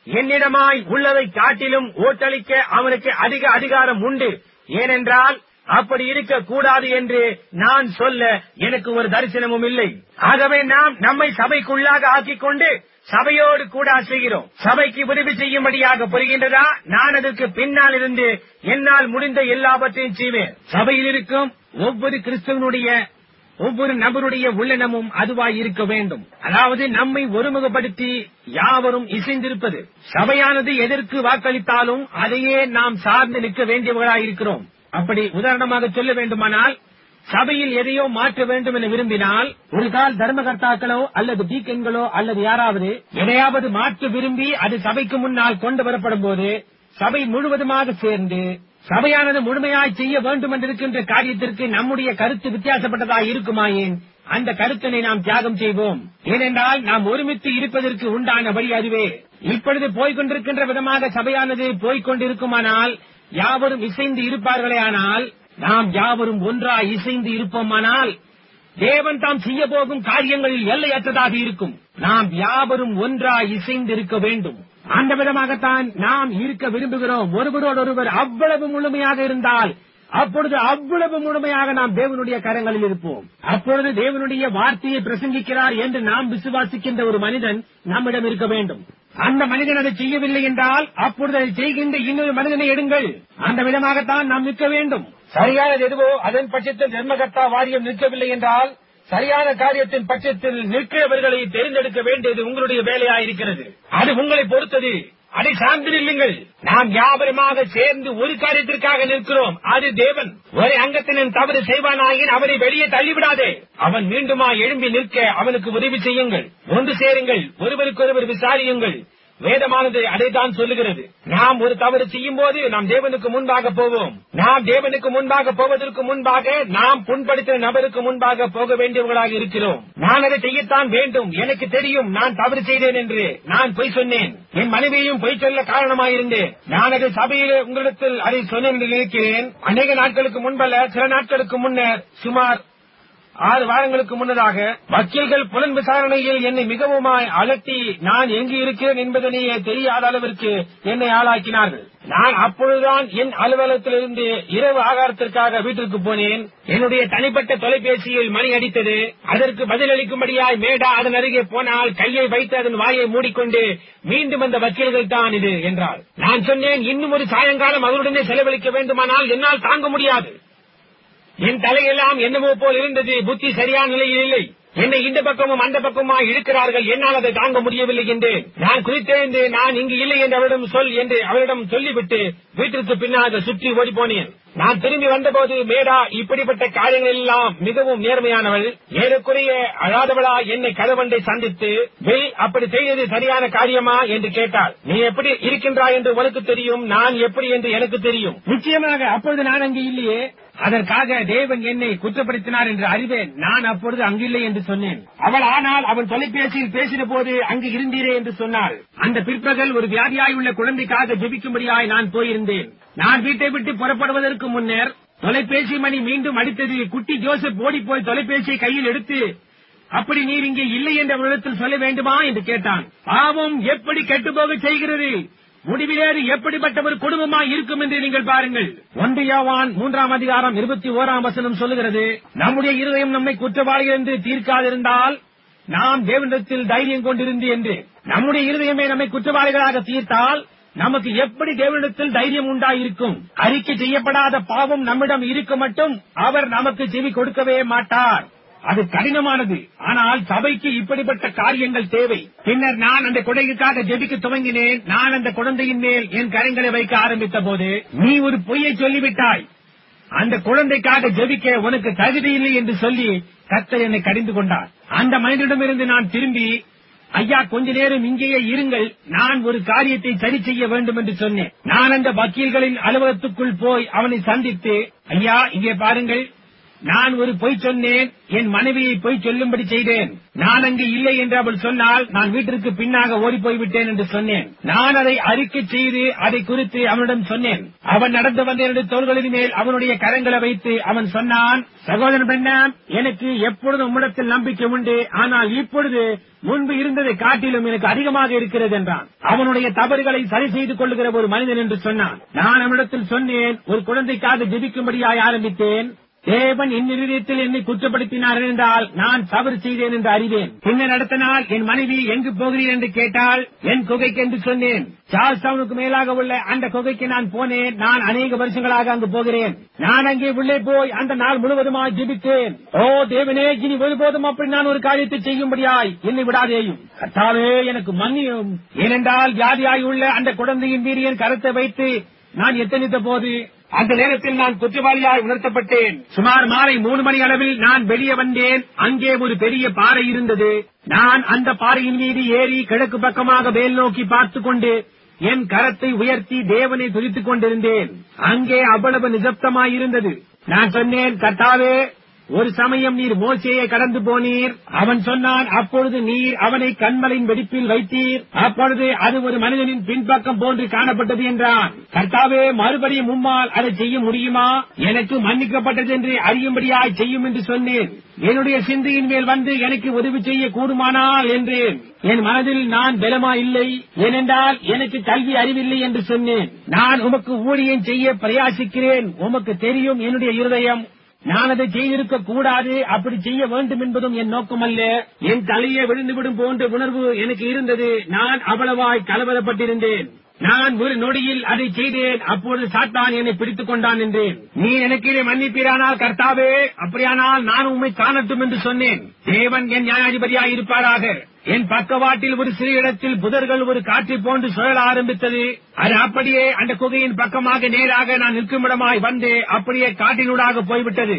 என்னிடமாய் உள்ளதை காட்டிலும் ஓட்டளிக்க அவனுக்கு அதிக அதிகாரம் உண்டு ஏனென்றால் அப்படி இருக்க கூடாது என்று நான் சொல்ல எனக்கு ஒரு தரிசனமும் இல்லை ஆகவே நாம் நம்மை சபைக்குள்ளாக ஆக்கிக் கொண்டு சபையோடு கூட செய்கிறோம் சபைக்கு உதவி செய்யும்படியாக புரிகின்றதா நான் அதற்கு பின்னால் இருந்து என்னால் முடிந்த எல்லாவற்றையும் செய்வேன் சபையில் இருக்கும் ஒவ்வொரு கிறிஸ்தவனுடைய ஒவ்வொரு நபருடைய உள்ளனமும் அதுவாய் இருக்க வேண்டும் அதாவது நம்மை ஒருமுகப்படுத்தி யாவரும் இசைந்திருப்பது சபையானது எதற்கு வாக்களித்தாலும் அதையே நாம் சார்ந்து நிற்க வேண்டியவர்களாய் இருக்கிறோம் அப்படி உதாரணமாக சொல்ல வேண்டுமானால் சபையில் எதையோ மாற்ற வேண்டும் என விரும்பினால் ஒரு கால் தர்மகர்த்தாக்களோ அல்லது டீக்கன்களோ அல்லது யாராவது எதையாவது மாற்ற விரும்பி அது சபைக்கு முன்னால் கொண்டு வரப்படும் போது சபை முழுவதுமாக சேர்ந்து சபையானது முழுமையாய் செய்ய வேண்டும் என்றிருக்கின்ற காரியத்திற்கு நம்முடைய கருத்து வித்தியாசப்பட்டதாக இருக்குமாயின் அந்த கருத்தினை நாம் தியாகம் செய்வோம் ஏனென்றால் நாம் ஒருமித்து இருப்பதற்கு உண்டான வழி அதுவே இப்பொழுது போய்கொண்டிருக்கின்ற விதமாக சபையானது போய்கொண்டிருக்குமானால் யாவரும் இசைந்து இருப்பார்களே ஆனால் நாம் யாவரும் ஒன்றாய் இசைந்து இருப்போமானால் தேவன் தாம் செய்ய போகும் காரியங்களில் எல்லையற்றதாக இருக்கும் நாம் யாவரும் ஒன்றாய் இசைந்து இருக்க வேண்டும் அந்த விதமாகத்தான் நாம் இருக்க விரும்புகிறோம் ஒருவரோடொருவர் அவ்வளவு முழுமையாக இருந்தால் அப்பொழுது அவ்வளவு முழுமையாக நாம் தேவனுடைய கரங்களில் இருப்போம் அப்பொழுது தேவனுடைய வார்த்தையை பிரசங்கிக்கிறார் என்று நாம் விசுவாசிக்கின்ற ஒரு மனிதன் நம்மிடம் இருக்க வேண்டும் அந்த மனிதன் அதை செய்யவில்லை என்றால் அப்பொழுது அதை செய்கின்ற இன்னொரு மனிதனை எடுங்கள் அந்த விதமாகத்தான் நாம் நிற்க வேண்டும் சரியானது எதுவோ அதன் பட்சத்தில் தர்மகர்த்தா வாரியம் நிற்கவில்லை என்றால் சரியான காரியத்தின் பட்சத்தில் நிற்கிறவர்களை தேர்ந்தெடுக்க வேண்டியது உங்களுடைய வேலையாயிருக்கிறது அது உங்களை பொறுத்தது அதை சார்ந்து நில்லுங்கள் நாம் யாவருமாக சேர்ந்து ஒரு காரியத்திற்காக நிற்கிறோம் அது தேவன் ஒரு அங்கத்தினன் தவறு செய்வானாயின் அவனை வெளியே தள்ளிவிடாதே அவன் மீண்டுமா எழும்பி நிற்க அவனுக்கு உதவி செய்யுங்கள் ஒன்று சேருங்கள் ஒருவருக்கொருவர் விசாரியுங்கள் வேதமானது அதைத்தான் சொல்லுகிறது நாம் ஒரு தவறு செய்யும் போது நாம் தேவனுக்கு முன்பாக போவோம் நாம் தேவனுக்கு முன்பாக போவதற்கு முன்பாக நாம் புண்படுத்தின நபருக்கு முன்பாக போக வேண்டியவர்களாக இருக்கிறோம் நான் அதை செய்யத்தான் வேண்டும் எனக்கு தெரியும் நான் தவறு செய்தேன் என்று நான் பொய் சொன்னேன் என் மனைவியையும் பொய் சொல்ல காரணமாயிருந்தேன் நான் அதை சபையில் உங்களிடத்தில் அதை சொன்னேன் என்று நினைக்கிறேன் அநேக நாட்களுக்கு முன்பல்ல சில நாட்களுக்கு முன்னர் சுமார் ஆறு வாரங்களுக்கு முன்னதாக வக்கீல்கள் புலன் விசாரணையில் என்னை மிகவுமாய் அலட்டி நான் எங்கு இருக்கிறேன் என்பதனையே தெரியாத அளவிற்கு என்னை ஆளாக்கினார்கள் நான் அப்பொழுதுதான் என் அலுவலகத்திலிருந்து இரவு ஆகாரத்திற்காக வீட்டிற்கு போனேன் என்னுடைய தனிப்பட்ட தொலைபேசியில் மணி அடித்தது அதற்கு பதிலளிக்கும்படியாய் மேடா அதன் அருகே போனால் கையை வைத்து அதன் வாயை மூடிக்கொண்டு மீண்டும் அந்த வக்கீல்கள் தான் இது என்றார் நான் சொன்னேன் இன்னும் ஒரு சாயங்காலம் அவருடனே செலவழிக்க வேண்டுமானால் என்னால் தாங்க முடியாது என் தலையெல்லாம் என்னவோ போல் இருந்தது புத்தி சரியான நிலையில் இல்லை என்னை இந்த பக்கமும் அந்த பக்கமா இழுக்கிறார்கள் என்னால் அதை தாங்க முடியவில்லை என்று நான் குறித்தெழுந்து நான் இங்கு இல்லை என்று அவரிடம் சொல் என்று அவரிடம் சொல்லிவிட்டு வீட்டிற்கு பின்னாக சுற்றி ஓடி போனேன் நான் திரும்பி வந்தபோது மேடா இப்படிப்பட்ட காரியங்கள் எல்லாம் மிகவும் நேர்மையானவள் ஏறக்குறைய அழாதவளா என்னை கதவண்டை சந்தித்து வில் அப்படி செய்தது சரியான காரியமா என்று கேட்டாள் நீ எப்படி இருக்கின்றாய் என்று உனக்கு தெரியும் நான் எப்படி என்று எனக்கு தெரியும் நிச்சயமாக அப்பொழுது நான் அங்கே இல்லையே அதற்காக தேவன் என்னை குற்றப்படுத்தினார் என்று அறிவேன் நான் அப்பொழுது அங்கில்லை என்று சொன்னேன் அவள் ஆனால் அவன் தொலைபேசியில் பேசின போது அங்கு இருந்தீரே என்று சொன்னாள் அந்த பிற்பகல் ஒரு வியாதியாய் உள்ள குழந்தைக்காக ஜெபிக்கும்படியாய் நான் போயிருந்தேன் நான் வீட்டை விட்டு புறப்படுவதற்கு முன்னர் தொலைபேசி மணி மீண்டும் அடித்தது குட்டி ஜோசப் ஓடி போய் தொலைபேசியை கையில் எடுத்து அப்படி நீர் இங்கே இல்லை என்ற விதத்தில் சொல்ல வேண்டுமா என்று கேட்டான் பாவம் எப்படி கெட்டுப்போக செய்கிறது முடிவிலேறு எப்படிப்பட்ட ஒரு குடும்பமா இருக்கும் என்று நீங்கள் பாருங்கள் ஒன்று யோவான் மூன்றாம் அதிகாரம் இருபத்தி ஓராம் வசனம் சொல்லுகிறது நம்முடைய இருதயம் நம்மை குற்றவாளிகள் என்று தீர்க்காதிருந்தால் நாம் தேவனிடத்தில் தைரியம் கொண்டிருந்து என்று நம்முடைய இருதயமே நம்மை குற்றவாளிகளாக தீர்த்தால் நமக்கு எப்படி தேவனிடத்தில் தைரியம் உண்டாயிருக்கும் அறிக்கை செய்யப்படாத பாவம் நம்மிடம் இருக்க மட்டும் அவர் நமக்கு செவி கொடுக்கவே மாட்டார் அது கடினமானது ஆனால் சபைக்கு இப்படிப்பட்ட காரியங்கள் தேவை பின்னர் நான் அந்த குழந்தைக்காக ஜெபிக்க துவங்கினேன் நான் அந்த குழந்தையின் மேல் என் கரங்களை வைக்க ஆரம்பித்த போது நீ ஒரு பொய்யை சொல்லிவிட்டாய் அந்த குழந்தைக்காக ஜெபிக்க உனக்கு தகுதி இல்லை என்று சொல்லி கர்த்தர் என்னை கடிந்து கொண்டார் அந்த மனிதனிடமிருந்து நான் திரும்பி ஐயா கொஞ்ச நேரம் இங்கேயே இருங்கள் நான் ஒரு காரியத்தை சரி செய்ய வேண்டும் என்று சொன்னேன் நான் அந்த வக்கீல்களின் அலுவலகத்துக்குள் போய் அவனை சந்தித்து ஐயா இங்கே பாருங்கள் நான் ஒரு பொய் சொன்னேன் என் மனைவியை பொய் சொல்லும்படி செய்தேன் நான் அங்கு இல்லை என்று அவள் சொன்னால் நான் வீட்டிற்கு பின்னாக ஓடி போய்விட்டேன் என்று சொன்னேன் நான் அதை அறிக்கை செய்து அதை குறித்து அவனிடம் சொன்னேன் அவன் நடந்து வந்த என்னுடைய தோள்களின் மேல் அவனுடைய கரங்களை வைத்து அவன் சொன்னான் சகோதரன் பெண்ணாம் எனக்கு எப்பொழுதும் உம்மிடத்தில் நம்பிக்கை உண்டு ஆனால் இப்பொழுது முன்பு இருந்ததை காட்டிலும் எனக்கு அதிகமாக இருக்கிறது என்றான் அவனுடைய தவறுகளை சரி செய்து கொள்ளுகிற ஒரு மனிதன் என்று சொன்னான் நான் அவனிடத்தில் சொன்னேன் ஒரு குழந்தைக்காக ஜெபிக்கும்படியாய் ஆரம்பித்தேன் தேவன் என் இருதயத்தில் என்னை குற்றப்படுத்தினார் என்றால் நான் தவறு செய்தேன் என்று அறிவேன் பின்னர் அடுத்த நாள் என் மனைவி எங்கு போகிறீர் என்று கேட்டால் என் குகைக்கு என்று சொன்னேன் சார்ஸ் டவுனுக்கு மேலாக உள்ள அந்த குகைக்கு நான் போனேன் நான் அநேக வருஷங்களாக அங்கு போகிறேன் நான் அங்கே உள்ளே போய் அந்த நாள் முழுவதுமாய் ஜெபித்தேன் ஓ தேவனே இனி ஒருபோதும் அப்படி நான் ஒரு காரியத்தை செய்யும்படியாய் என்னை விடாதேயும் கர்த்தாவே எனக்கு மன்னியும் ஏனென்றால் வியாதியாய் உள்ள அந்த குழந்தையின் வீரியன் கருத்தை வைத்து நான் எத்தனித்த போது அந்த நேரத்தில் நான் குற்றவாளியாய் உணர்த்தப்பட்டேன் சுமார் மாலை மூணு மணி அளவில் நான் வெளியே வந்தேன் அங்கே ஒரு பெரிய பாறை இருந்தது நான் அந்த பாறையின் மீது ஏறி கிழக்கு பக்கமாக மேல் நோக்கி பார்த்துக் கொண்டு என் கரத்தை உயர்த்தி தேவனை துதித்துக் கொண்டிருந்தேன் அங்கே அவ்வளவு நிசப்தமாயிருந்தது நான் சொன்னேன் கர்த்தாவே ஒரு சமயம் நீர் மோசையை கடந்து போனீர் அவன் சொன்னான் அப்பொழுது நீர் அவனை கண்மலையின் வெடிப்பில் வைத்தீர் அப்பொழுது அது ஒரு மனிதனின் பின்பக்கம் போன்று காணப்பட்டது என்றான் கர்த்தாவே மறுபடியும் உம்மால் அதை செய்ய முடியுமா எனக்கு மன்னிக்கப்பட்டது என்று அறியும்படியாய் செய்யும் என்று சொன்னேன் என்னுடைய சிந்தையின் மேல் வந்து எனக்கு உதவி செய்ய கூடுமானால் என்றேன் என் மனதில் நான் பலமா இல்லை ஏனென்றால் எனக்கு கல்வி அறிவில்லை என்று சொன்னேன் நான் உமக்கு ஊழியம் செய்ய பிரயாசிக்கிறேன் உமக்கு தெரியும் என்னுடைய இருதயம் நான் அதை செய்திருக்க கூடாது அப்படி செய்ய வேண்டும் என்பதும் என் நோக்கமல்ல என் தலையே விழுந்துவிடும் போன்ற உணர்வு எனக்கு இருந்தது நான் அவ்வளவாய் கலவரப்பட்டிருந்தேன் நான் ஒரு நொடியில் அதை செய்தேன் அப்பொழுது சாத்தான் என்னை பிடித்துக் கொண்டான் என்றேன் நீ எனக்கு இதை மன்னிப்பீரானால் கர்த்தாவே அப்படியானால் நான் உம்மை காணட்டும் என்று சொன்னேன் தேவன் என் நியாயாதிபதியாய் இருப்பாராக என் பக்கவாட்டில் ஒரு சிறு இடத்தில் புதர்கள் ஒரு காற்றை போன்று சுழல ஆரம்பித்தது அது அப்படியே அந்த குகையின் பக்கமாக நேராக நான் நிற்குமிடமாய் வந்து அப்படியே காட்டினூடாக போய்விட்டது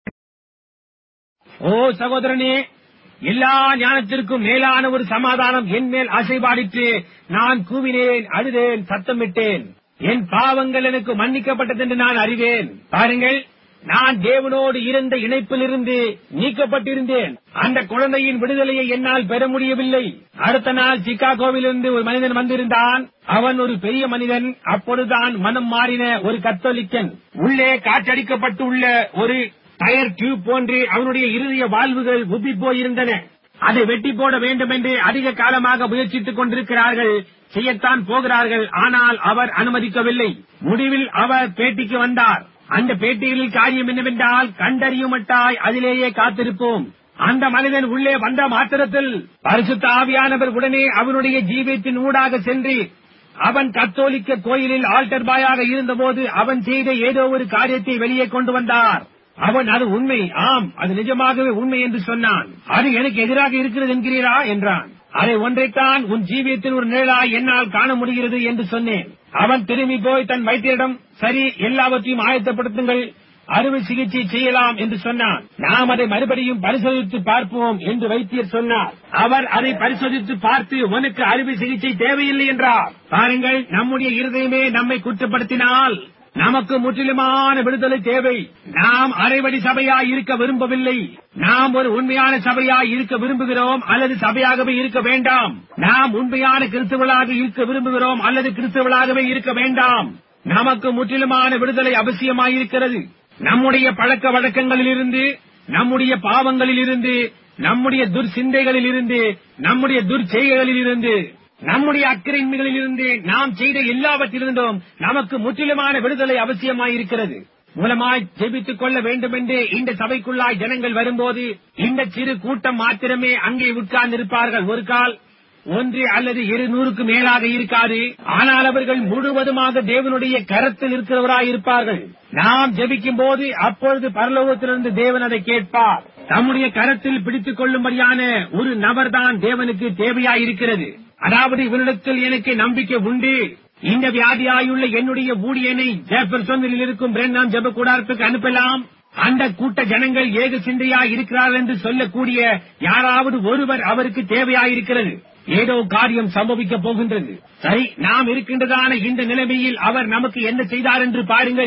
ஓ சகோதரனே எல்லா ஞானத்திற்கும் மேலான ஒரு சமாதானம் என் மேல் அசைபாடிற்று நான் கூவினேன் அழுதேன் சத்தமிட்டேன் என் பாவங்கள் எனக்கு மன்னிக்கப்பட்டது என்று நான் அறிவேன் பாருங்கள் நான் தேவனோடு இருந்த இணைப்பிலிருந்து நீக்கப்பட்டிருந்தேன் அந்த குழந்தையின் விடுதலையை என்னால் பெற முடியவில்லை அடுத்த நாள் சிகாகோவிலிருந்து ஒரு மனிதன் வந்திருந்தான் அவன் ஒரு பெரிய மனிதன் அப்பொழுதுதான் மனம் மாறின ஒரு கத்தோலிக்கன் உள்ளே காற்றடிக்கப்பட்டு உள்ள ஒரு டயர் டியூப் போன்று அவனுடைய இருதய வாழ்வுகள் உப்பி போயிருந்தன அதை வெட்டி போட வேண்டும் என்று அதிக காலமாக முயற்சித்துக் கொண்டிருக்கிறார்கள் செய்யத்தான் போகிறார்கள் ஆனால் அவர் அனுமதிக்கவில்லை முடிவில் அவர் பேட்டிக்கு வந்தார் அந்த பேட்டிகளில் காரியம் என்னவென்றால் கண்டறியுமட்டாய் அதிலேயே காத்திருப்போம் அந்த மனிதன் உள்ளே வந்த மாத்திரத்தில் பரிசுத்த ஆவியானவர் உடனே அவனுடைய ஜீவியத்தின் ஊடாக சென்று அவன் கத்தோலிக்க கோயிலில் ஆல்டர் பாயாக இருந்தபோது அவன் செய்த ஏதோ ஒரு காரியத்தை வெளியே கொண்டு வந்தார் அவன் அது உண்மை ஆம் அது நிஜமாகவே உண்மை என்று சொன்னான் அது எனக்கு எதிராக இருக்கிறது என்கிறீரா என்றான் அதை ஒன்றைத்தான் உன் ஜீவியத்தின் ஒரு நிழலாய் என்னால் காண முடிகிறது என்று சொன்னேன் அவன் திரும்பி போய் தன் வைத்தியரிடம் சரி எல்லாவற்றையும் ஆயத்தப்படுத்துங்கள் அறுவை சிகிச்சை செய்யலாம் என்று சொன்னான் நாம் அதை மறுபடியும் பரிசோதித்து பார்ப்போம் என்று வைத்தியர் சொன்னார் அவர் அதை பரிசோதித்து பார்த்து உனக்கு அறுவை சிகிச்சை தேவையில்லை என்றார் பாருங்கள் நம்முடைய இருதயமே நம்மை குற்றப்படுத்தினால் நமக்கு முற்றிலுமான விடுதலை தேவை நாம் அரைவடி சபையாய் இருக்க விரும்பவில்லை நாம் ஒரு உண்மையான சபையாய் இருக்க விரும்புகிறோம் அல்லது சபையாகவே இருக்க வேண்டாம் நாம் உண்மையான கிறிஸ்தவர்களாக இருக்க விரும்புகிறோம் அல்லது கிறிஸ்தவர்களாகவே இருக்க வேண்டாம் நமக்கு முற்றிலுமான விடுதலை அவசியமாயிருக்கிறது நம்முடைய பழக்க வழக்கங்களிலிருந்து நம்முடைய பாவங்களிலிருந்து நம்முடைய துர்சிந்தைகளில் இருந்து நம்முடைய துர்ச்செய்கைகளில் இருந்து நம்முடைய அக்கிரமிகளில் இருந்து நாம் செய்த எல்லாவற்றிலிருந்தும் நமக்கு முற்றிலுமான விடுதலை அவசியமாயிருக்கிறது மூலமாய் ஜெபித்துக் கொள்ள வேண்டும் என்று இந்த சபைக்குள்ளாய் ஜனங்கள் வரும்போது இந்த சிறு கூட்டம் மாத்திரமே அங்கே உட்கார்ந்திருப்பார்கள் ஒரு கால் ஒன்று அல்லது இருநூறுக்கு மேலாக இருக்காது ஆனால் அவர்கள் முழுவதுமாக தேவனுடைய கரத்தில் இருக்கிறவராய் இருப்பார்கள் நாம் ஜெபிக்கும் போது அப்பொழுது பரலோகத்திலிருந்து தேவன் அதை கேட்பார் நம்முடைய கரத்தில் பிடித்துக் கொள்ளும்படியான ஒரு நபர்தான் தேவனுக்கு தேவையாயிருக்கிறது அதாவது இவனிடத்தில் எனக்கு நம்பிக்கை உண்டு இந்த வியாதியாயுள்ள என்னுடைய ஊழியனை ஜெபர்சனில் இருக்கும் பிரண்ணாம் ஜெப கூடாரத்துக்கு அனுப்பலாம் அந்த கூட்ட ஜனங்கள் ஏக சிந்தையாய் இருக்கிறார்கள் என்று சொல்லக்கூடிய யாராவது ஒருவர் அவருக்கு தேவையாயிருக்கிறது ஏதோ காரியம் சம்பவிக்கப் போகின்றது சரி நாம் இருக்கின்றதான இந்த நிலைமையில் அவர் நமக்கு என்ன செய்தார் என்று பாருங்கள்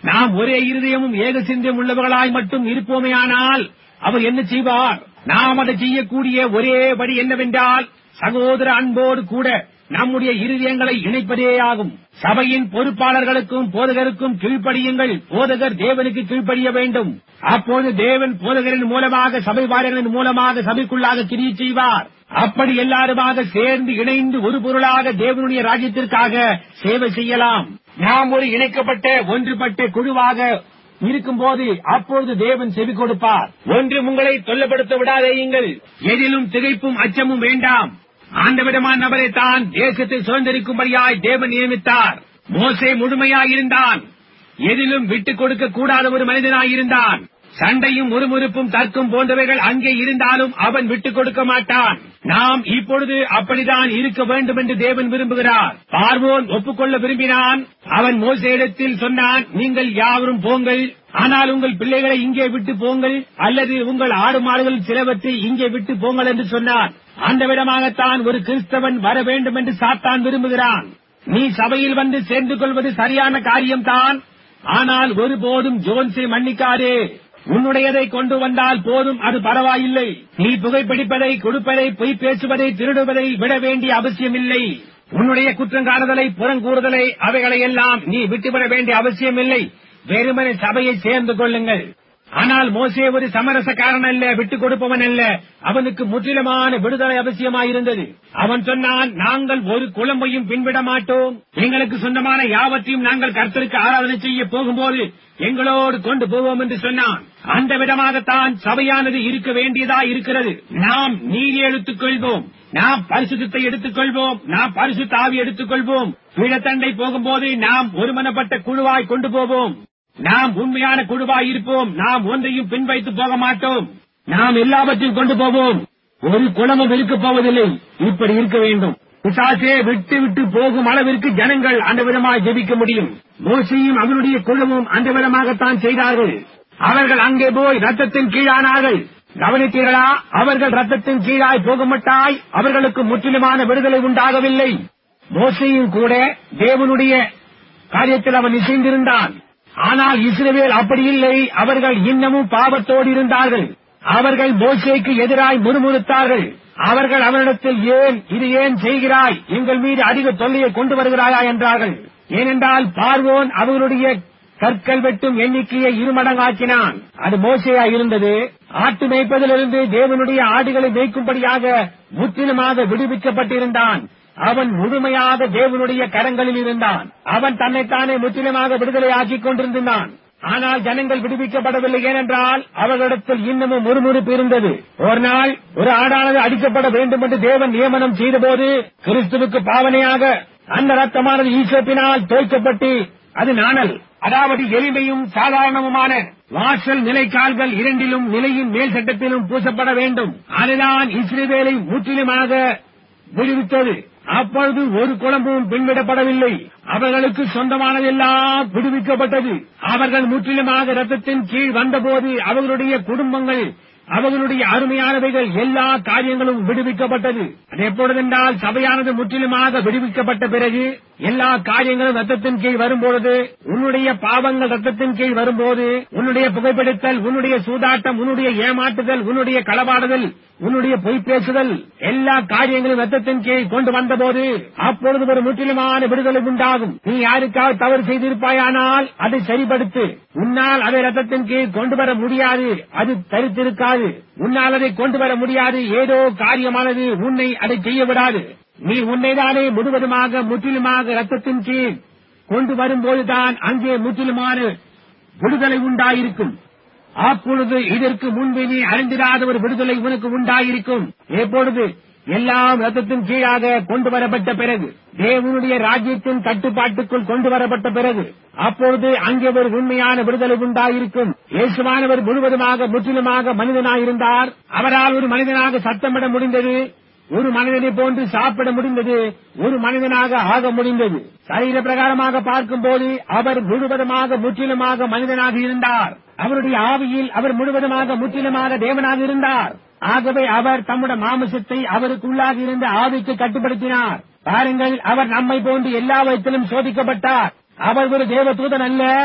நாம் ஒரே இருதயமும் ஏக சிந்தையும் உள்ளவர்களாய் மட்டும் இருப்போமேயானால் அவர் என்ன செய்வார் நாம் அதை செய்யக்கூடிய ஒரே வழி என்னவென்றால் சகோதர அன்போடு கூட நம்முடைய இருதயங்களை இணைப்பதே ஆகும் சபையின் பொறுப்பாளர்களுக்கும் போதகருக்கும் கீழ்ப்படியுங்கள் போதகர் தேவனுக்கு கீழ்ப்படிய வேண்டும் அப்போது தேவன் போதகரின் மூலமாக சபை வாரியர்களின் மூலமாக சபைக்குள்ளாக கிரியை செய்வார் அப்படி எல்லாருமாக சேர்ந்து இணைந்து ஒரு பொருளாக தேவனுடைய ராஜ்யத்திற்காக சேவை செய்யலாம் நாம் ஒரு இணைக்கப்பட்ட ஒன்றுபட்ட குழுவாக இருக்கும்போது அப்பொழுது தேவன் செவி கொடுப்பார் ஒன்று உங்களை தொல்லப்படுத்த விடாதேயுங்கள் எதிலும் திகைப்பும் அச்சமும் வேண்டாம் ஆண்டவிடமான நபரை தான் தேசத்தை சுதந்திரிக்கும்படியாய் தேவன் நியமித்தார் மோசே முழுமையாயிருந்தான் எதிலும் விட்டுக் கொடுக்க கூடாத ஒரு மனிதனாயிருந்தான் சண்டையும் முறுமுறுப்பும் தர்க்கம் போன்றவைகள் அங்கே இருந்தாலும் அவன் விட்டுக் கொடுக்க மாட்டான் நாம் இப்பொழுது அப்படித்தான் இருக்க வேண்டும் என்று தேவன் விரும்புகிறார் பார்வோன் ஒப்புக்கொள்ள விரும்பினான் அவன் மோசையிடத்தில் சொன்னான் நீங்கள் யாவரும் போங்கள் ஆனால் உங்கள் பிள்ளைகளை இங்கே விட்டு போங்கள் அல்லது உங்கள் ஆடு மாடுகள் சிலவற்றை இங்கே விட்டு போங்கள் என்று சொன்னான் அந்த விதமாகத்தான் ஒரு கிறிஸ்தவன் வர வேண்டும் என்று சாத்தான் விரும்புகிறான் நீ சபையில் வந்து சேர்ந்து கொள்வது சரியான காரியம்தான் ஆனால் ஒருபோதும் ஜோன்ஸை மன்னிக்காதே உன்னுடையதை கொண்டு வந்தால் போதும் அது பரவாயில்லை நீ புகைப்பிடிப்பதை கொடுப்பதை பொய் பேசுவதை திருடுவதை விட வேண்டிய அவசியமில்லை உன்னுடைய குற்றங்காணுதலை புறங்கூறுதலை அவைகளை எல்லாம் நீ விட்டுவிட வேண்டிய அவசியமில்லை வெறுமனை சபையை சேர்ந்து கொள்ளுங்கள் ஆனால் மோசே ஒரு சமரசக்காரன் அல்ல விட்டுக் கொடுப்பவன் அல்ல அவனுக்கு முற்றிலுமான விடுதலை அவசியமாயிருந்தது அவன் சொன்னான் நாங்கள் ஒரு குழம்பையும் பின்விட மாட்டோம் எங்களுக்கு சொந்தமான யாவற்றையும் நாங்கள் கர்த்தருக்கு ஆராதனை செய்ய போகும்போது எங்களோடு கொண்டு போவோம் என்று சொன்னான் அந்த விதமாகத்தான் சபையானது இருக்க வேண்டியதா இருக்கிறது நாம் நீதி எடுத்துக் கொள்வோம் நாம் பரிசுத்தத்தை எடுத்துக் கொள்வோம் நாம் பரிசுத்த ஆவி எடுத்துக் கொள்வோம் பீடத்தண்டை போகும்போது நாம் ஒருமனப்பட்ட குழுவாய் கொண்டு போவோம் நாம் உண்மையான குழுவாய் இருப்போம் நாம் ஒன்றையும் பின்வைத்து போக மாட்டோம் நாம் எல்லாவற்றையும் கொண்டு போவோம் ஒரு குளமும் இருக்கப் போவதில்லை இப்படி இருக்க வேண்டும் பிசாசே விட்டு விட்டு போகும் அளவிற்கு ஜனங்கள் அந்த விதமாக ஜெபிக்க முடியும் மோசையும் அவனுடைய குழுவும் அந்த விதமாகத்தான் செய்தார்கள் அவர்கள் அங்கே போய் ரத்தத்தின் கீழானார்கள் கவனித்தீர்களா அவர்கள் ரத்தத்தின் கீழாய் போகமட்டாய் அவர்களுக்கு முற்றிலுமான விடுதலை உண்டாகவில்லை மோசையும் கூட தேவனுடைய காரியத்தில் அவன் இசைந்திருந்தான் ஆனால் இஸ்ரவேல் அப்படி இல்லை அவர்கள் இன்னமும் பாவத்தோடு இருந்தார்கள் அவர்கள் மோசேக்கு எதிராய் முறுமுறுத்தார்கள் அவர்கள் அவனிடத்தில் ஏன் இது ஏன் செய்கிறாய் எங்கள் மீது அதிக தொல்லையை கொண்டு வருகிறாயா என்றார்கள் ஏனென்றால் பார்வோன் அவர்களுடைய கற்கள் வெட்டும் எண்ணிக்கையை இருமடங்காக்கினான் அது மோசையா இருந்தது ஆட்டு மேய்ப்பதிலிருந்து தேவனுடைய ஆடுகளை மேய்க்கும்படியாக முற்றிலுமாக விடுவிக்கப்பட்டிருந்தான் அவன் முழுமையாக தேவனுடைய கரங்களில் இருந்தான் அவன் தன்னைத்தானே முற்றிலுமாக விடுதலை ஆக்கிக் கொண்டிருந்தான் ஆனால் ஜனங்கள் விடுவிக்கப்படவில்லை ஏனென்றால் அவர்களிடத்தில் இன்னமும் முறுமுறுப்பு இருந்தது ஒரு நாள் ஒரு ஆடானது அடிக்கப்பட வேண்டும் என்று தேவன் நியமனம் செய்தபோது கிறிஸ்துவுக்கு பாவனையாக அந்த ரத்தமானது ஈசப்பினால் தோய்க்கப்பட்டு அது நாணல் அதாவது எளிமையும் சாதாரணமுமான வாசல் நிலைக்கால்கள் இரண்டிலும் நிலையின் மேல் சட்டத்திலும் பூசப்பட வேண்டும் அதுதான் இஸ்ரேவேலை முற்றிலுமாக விடுவித்தது அப்பொழுது ஒரு குழம்பும் பின்விடப்படவில்லை அவர்களுக்கு சொந்தமானதெல்லாம் விடுவிக்கப்பட்டது அவர்கள் முற்றிலுமாக ரத்தத்தின் கீழ் வந்தபோது அவர்களுடைய குடும்பங்கள் அவர்களுடைய அருமையானவைகள் எல்லா காரியங்களும் விடுவிக்கப்பட்டது அது எப்பொழுதென்றால் சபையானது முற்றிலுமாக விடுவிக்கப்பட்ட பிறகு எல்லா காரியங்களும் ரத்தத்தின் கீழ் வரும்பொழுது உன்னுடைய பாவங்கள் ரத்தத்தின் கீழ் வரும்போது உன்னுடைய புகைப்பிடித்தல் உன்னுடைய சூதாட்டம் உன்னுடைய ஏமாற்றுதல் உன்னுடைய களவாடுதல் உன்னுடைய பொய் பேசுதல் எல்லா காரியங்களும் ரத்தத்தின் கீழ் கொண்டு வந்தபோது அப்பொழுது ஒரு முற்றிலுமான விடுதலை உண்டாகும் நீ யாருக்காவது தவறு செய்திருப்பாயானால் அதை சரிப்படுத்து உன்னால் அதை ரத்தத்தின் கீழ் கொண்டு வர முடியாது அது தரித்திருக்காது உன்னால் அதை கொண்டு வர முடியாது ஏதோ காரியமானது உன்னை அதை செய்ய விடாது நீ உன்னைதானே முழுவதுமாக முற்றிலுமாக ரத்தத்தின் கீழ் கொண்டு வரும்போதுதான் அங்கே முற்றிலுமான விடுதலை உண்டாயிருக்கும் அப்பொழுது இதற்கு முன்பு நீ அறிந்திராத ஒரு விடுதலை உனக்கு உண்டாயிருக்கும் எப்பொழுது எல்லாம் ரத்தத்தின் கீழாக கொண்டு வரப்பட்ட பிறகு தேவனுடைய ராஜ்யத்தின் கட்டுப்பாட்டுக்குள் கொண்டு வரப்பட்ட பிறகு அப்பொழுது அங்கே ஒரு உண்மையான விடுதலை உண்டாயிருக்கும் இயேசுவானவர் முழுவதுமாக முற்றிலுமாக மனிதனாயிருந்தார் அவரால் ஒரு மனிதனாக சத்தமிட முடிந்தது ஒரு மனிதனை போன்று சாப்பிட முடிந்தது ஒரு மனிதனாக ஆக முடிந்தது சரீர பிரகாரமாக பார்க்கும்போது அவர் முழுவதுமாக முற்றிலுமாக மனிதனாக இருந்தார் அவருடைய ஆவியில் அவர் முழுவதுமாக முற்றிலுமாக தேவனாக இருந்தார் ஆகவே அவர் தம்முடைய மாமிசத்தை அவருக்குள்ளாக இருந்த ஆவிக்கு கட்டுப்படுத்தினார் பாருங்கள் அவர் நம்மை போன்று எல்லா விதத்திலும் சோதிக்கப்பட்டார் அவர் ஒரு தேவதூதன் அல்ல